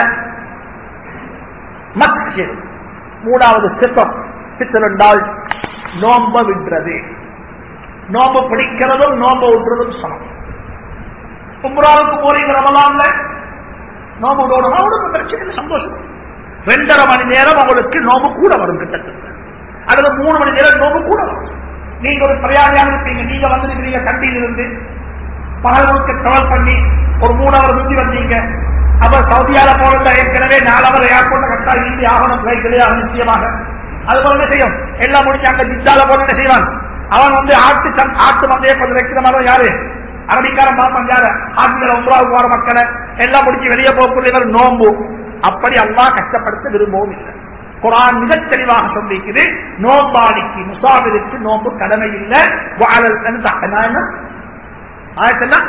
மஸ்ஜித் மூணாவது சித்தம் சித்தம் என்றால் நோம்ப விடுறது நோம்பு பிடிக்கிறதும் நோம்பு விடுறதும் சமம் உம்ராவுக்கு போறீங்க ரமலான்ல நோம்பு விடணும் அவனுக்கு பிரச்சனை இல்லை, சந்தோஷம் ரெண்டரை மணி நேரம் அவங்களுக்கு நோம்பு கூட வரும் கிட்டத்தட்ட அல்லது மூணு மணி நேரம் நோம்பு கூட வரும் நீங்க ஒரு பிரயாணியாக இருப்பீங்க நீங்க வந்திருக்கிறீங்க கண்டியில் இருந்து பகல் முழுக்க ட்ராவல் பண்ணி ஒரு மூணு அவர் முந்தி வந்தீங்க அப்ப சவுதியால போறத ஏற்கனவே நாலு அவர் ஏர்போர்ட் கட்டா இந்தி ஆகணும் ஃபிளைட்களே அது நிச்சயமாக அது போல என்ன செய்யும் எல்லாம் முடிச்சு அங்க ஜித்தால போல என்ன செய்வான் அவன் வந்து ஆட்டு சம்- ஆட்டு மந்தைய கொஞ்சம் வைக்கிற மாதிரி யாரு அரபிக்காரன் பாப்பன் யாரு ஆட்டுல ஒன்பதாவது போற மக்களை எல்லாம் முடிச்சு வெளியே போகக்கூடியவர் நோம்பு அப்படி அல்லாஹ் கஷ்டப்படுத்த விரும்பவும் இல்லை குரான் மிகத் தெளிவாக சொல்லிக்குது நோம்பாளிக்கு முசாபிருக்கு நோம்பு கடமை இல்லை வாழல் என்ன ஆயத்தெல்லாம்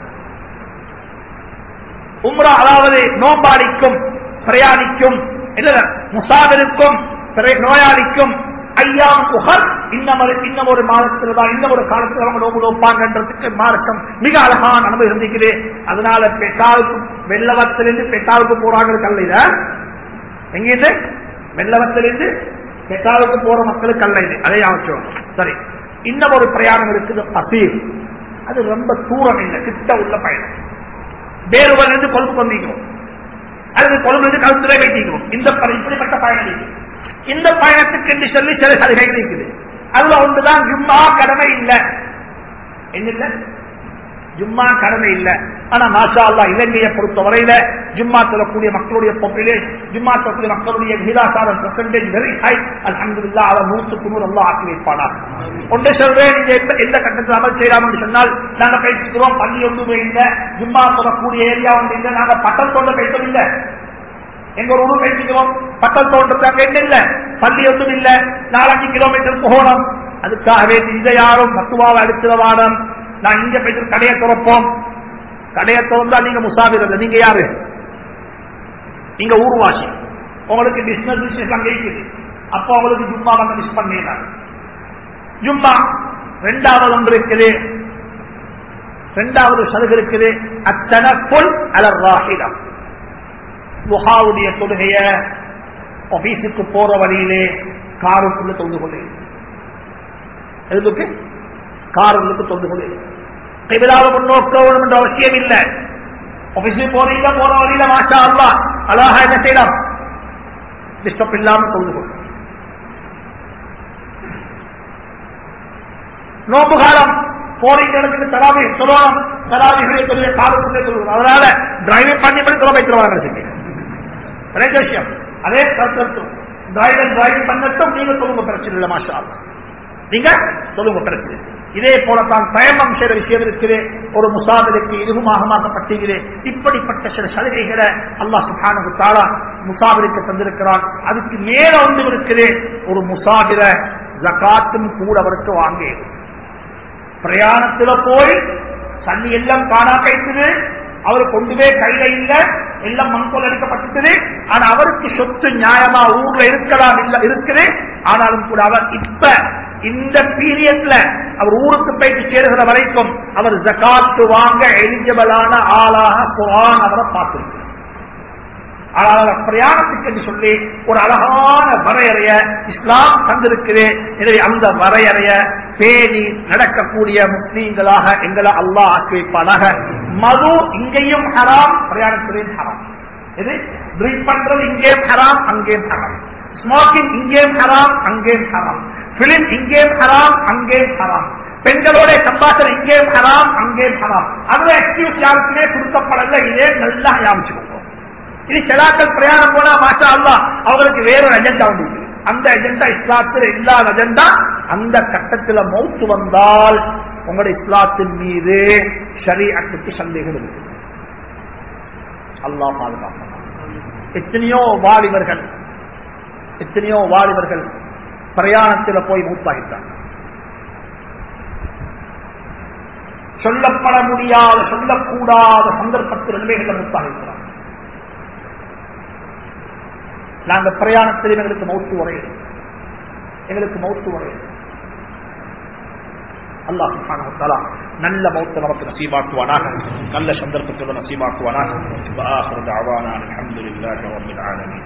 உம்ரா அதாவது நோம்பாளிக்கும் பிரயாணிக்கும் இல்ல முசாபிருக்கும் பிற- நோயாளிக்கும் ஐயாம் புகர் இன்னும் ஒரு இன்னும் ஒரு மாதத்தில் தான் இன்னும் ஒரு காலத்தில் அவங்க நோம்பு நோப்பாங்கன்றதுக்கு மார்க்கம் மிக அழகான அனுபவம் இருந்துக்குது அதனால பெட்டாவுக்கு வெள்ளவத்திலிருந்து பெட்டாவுக்கு போறாங்க கல்லையில எங்கிருந்து வெள்ளவத்திலிருந்து பெட்டாவுக்கு போற மக்களுக்கு அல்ல இது அதே ஆச்சோம் சரி இன்னும் ஒரு பிரயாணம் இருக்குது பசீர் அது ரொம்ப தூரம் இல்லை கிட்ட உள்ள பயணம் வேறுவன் இருந்து கொழும்பு வந்திக்கிறோம் அல்லது கொழும்பு இருந்து கழுத்துல வைத்திக்கிறோம் இந்த ப- இப்படிப்பட்ட பயணம் இது இந்த பயணத்துக்கு என்று சொல்லி சில சலுகைகள் இருக்குது அதுல ஒன்றுதான் ஜும்மா கடமை இல்லை என்ன இல்ல ஜும்மா கடமை இல்லை ஆனா மாஷா அல்லாஹ் இலங்கையை பொறுத்தவரையில ஜும்மா சொல்லக்கூடிய மக்களுடைய பாப்புலேஷன் ஜும்மா சொல்லக்கூடிய மக்களுடைய விகிதாசாரம் பெர்சன்டேஜ் வெரி ஹை அல்ஹம்துலில்லா அவர் நூற்றுக்கு நூறு அல்லாஹ் ஆக்கி வைப்பானா ஒன்று சொல்றேன் நீங்க எந்த எந்த கட்டத்தில் அமல் செய்யலாம் என்று சொன்னால் நாங்க பேசிக்கிறோம் பள்ளி ஒன்றுமே இல்லை ஜும்மா சொல்லக்கூடிய ஏரியா ஒன்று இல்லை நாங்க பட்டம் தோண்ட பேசவும் இல்லை எங்க ஒரு ஊர் பேசிக்கிறோம் பட்டம் தோன்றதாங்க என்ன இல்ல பள்ளி ஒன்றும் இல்ல நாலஞ்சு கிலோமீட்டர் போகணும் அதுக்காகவே இதை யாரும் மத்துவாவை அடிச்சிட வாடம் நான் இங்க போயிட்டு கடையை திறப்போம் கடையை திறந்தா நீங்க முசாபிர் இல்லை நீங்க யாரு நீங்க ஊர்வாசி உங்களுக்கு பிசினஸ் பிசினஸ் அங்க இருக்குது அப்போ உங்களுக்கு ஜும்மா வந்து மிஸ் பண்ணிடலாம் ஜும்மா ரெண்டாவது ஒன்று இருக்குது ரெண்டாவது சலுகை இருக்குது அத்தனக்குள் அலர் ராஹிடம் முகாவுடைய தொழுகைய ஆபீஸுக்கு போற வழியிலே காருக்குள்ள தொழுது கொள்ளு எதுக்கு கார்களுக்கு தொழுது கொள்ளு கைவிழாவை முன்னோக்க வேணும் என்ற அவசியம் இல்லை ஆபீஸுக்கு போறீங்க போற வழியில மாஷா அல்லா அழகா என்ன செய்யலாம் டிஸ்டர்ப் இல்லாம தொழுது கொள்ளும் நோம்பு காலம் போறீங்க இடத்துக்கு தராவி சொல்லணும் தராவிகளை தொழில காலத்துக்குள்ளே சொல்லுவோம் அதனால டிரைவிங் பண்ணி பண்ணி தொலை வைக்கிறவாங்க செய்யுங்க ரெண்டு விஷயம் அதே கருத்து டிரைவர் டிரைவிங் பண்ணட்டும் நீங்க சொல்லுங்க பிரச்சனை இல்லை மாஷா அல்லா நீங்க சொல்லுங்க பிரச்சனை இதே போலத்தான் தயமம் செய்த விஷயம் இருக்குது ஒரு முசாபிற்கு இதுவுமாக மாற்றப்பட்டீங்களே இப்படிப்பட்ட சில சலுகைகளை அல்லாஹ் சுஹானு தாலா முசாபிருக்கு தந்திருக்கிறான் அதுக்கு மேல ஒன்று இருக்குது ஒரு முசாபிர ஜகாத்தும் கூட அவருக்கு வாங்கியது பிரயாணத்துல போய் சல்லி எல்லாம் காணா கைத்தது அவர் கொண்டு போய் கையில இல்ல எல்லாம் மண்கோல் எடுக்கப்பட்டது ஆனா அவருக்கு சொத்து நியாயமா ஊர்ல இருக்கலாம் இல்ல இருக்குது ஆனாலும் கூட அவர் இப்ப இந்த பீரியட்ல அவர் ஊருக்கு போயிட்டு சேருகிற வரைக்கும் அவர் ஜகாத்து வாங்க எலிஜிபிளான ஆளாக குரான் அவரை பார்த்திருக்கிறார் ஆனால் அவர் பிரயாணத்துக்கு என்று சொல்லி ஒரு அழகான வரையறைய இஸ்லாம் தந்திருக்குது எனவே அந்த வரையறைய பேணி நடக்கக்கூடிய முஸ்லீம்களாக எங்களை அல்லாஹ் ஆக்கி வைப்பானாக மது இங்கேயும் ஹராம் பிரயாணத்திலேயும் ஹராம் இது ட்ரிங்க் பண்றது இங்கேயும் ஹராம் அங்கேயும் ஹராம் ஸ்மோக்கிங் இங்கேயும் ஹராம் அங்கேயும் ஹராம் பிலிம் இங்கேயும் ஹராம் அங்கேயும் ஹராம் பெண்களோட சம்பாஷணம் இங்கேயும் ஹராம் அங்கேயும் ஹராம் அதுல எக்ஸ்கியூஸ் யாருக்குமே கொடுக்கப்படல இதே நல்லா ஞாபகம் இது செலாக்கள் பிரயாணம் போனா மாஷா அல்லா அவங்களுக்கு வேறொரு அஜெண்டா உண்டு அந்த அஜெண்டா இஸ்லாத்தில் இல்லாத அஜெண்டா அந்த கட்டத்தில் மௌத்து வந்தால் உங்களுடைய இஸ்லாத்தின் மீது ஷரீஅத்துக்கு சந்தேகம் இருக்கு அல்லாஹ் பாதுகாப்பான் எத்தனையோ வாலிபர்கள் எத்தனையோ வாலிபர்கள் பிரயாணத்தில் போய் மூத்தாகிட்டாங்க சொல்லப்பட முடியாத சொல்லக்கூடாத சந்தர்ப்பத்தில் நிலைகளில் மூத்தாகிக்கிறாங்க நாங்க பிரயாணத்தில் எங்களுக்கு மௌத்து வரையுது எங்களுக்கு மௌத்து வரையுது அல்லாஹ் சுப்ஹானஹு வ தஆலா நல்ல மௌத்த நமக்கு நசீபாக்குவானாக நல்ல சந்தர்ப்பத்தில் நசீபாக்குவானாக وآخر دعوانا الحمد لله رب العالمين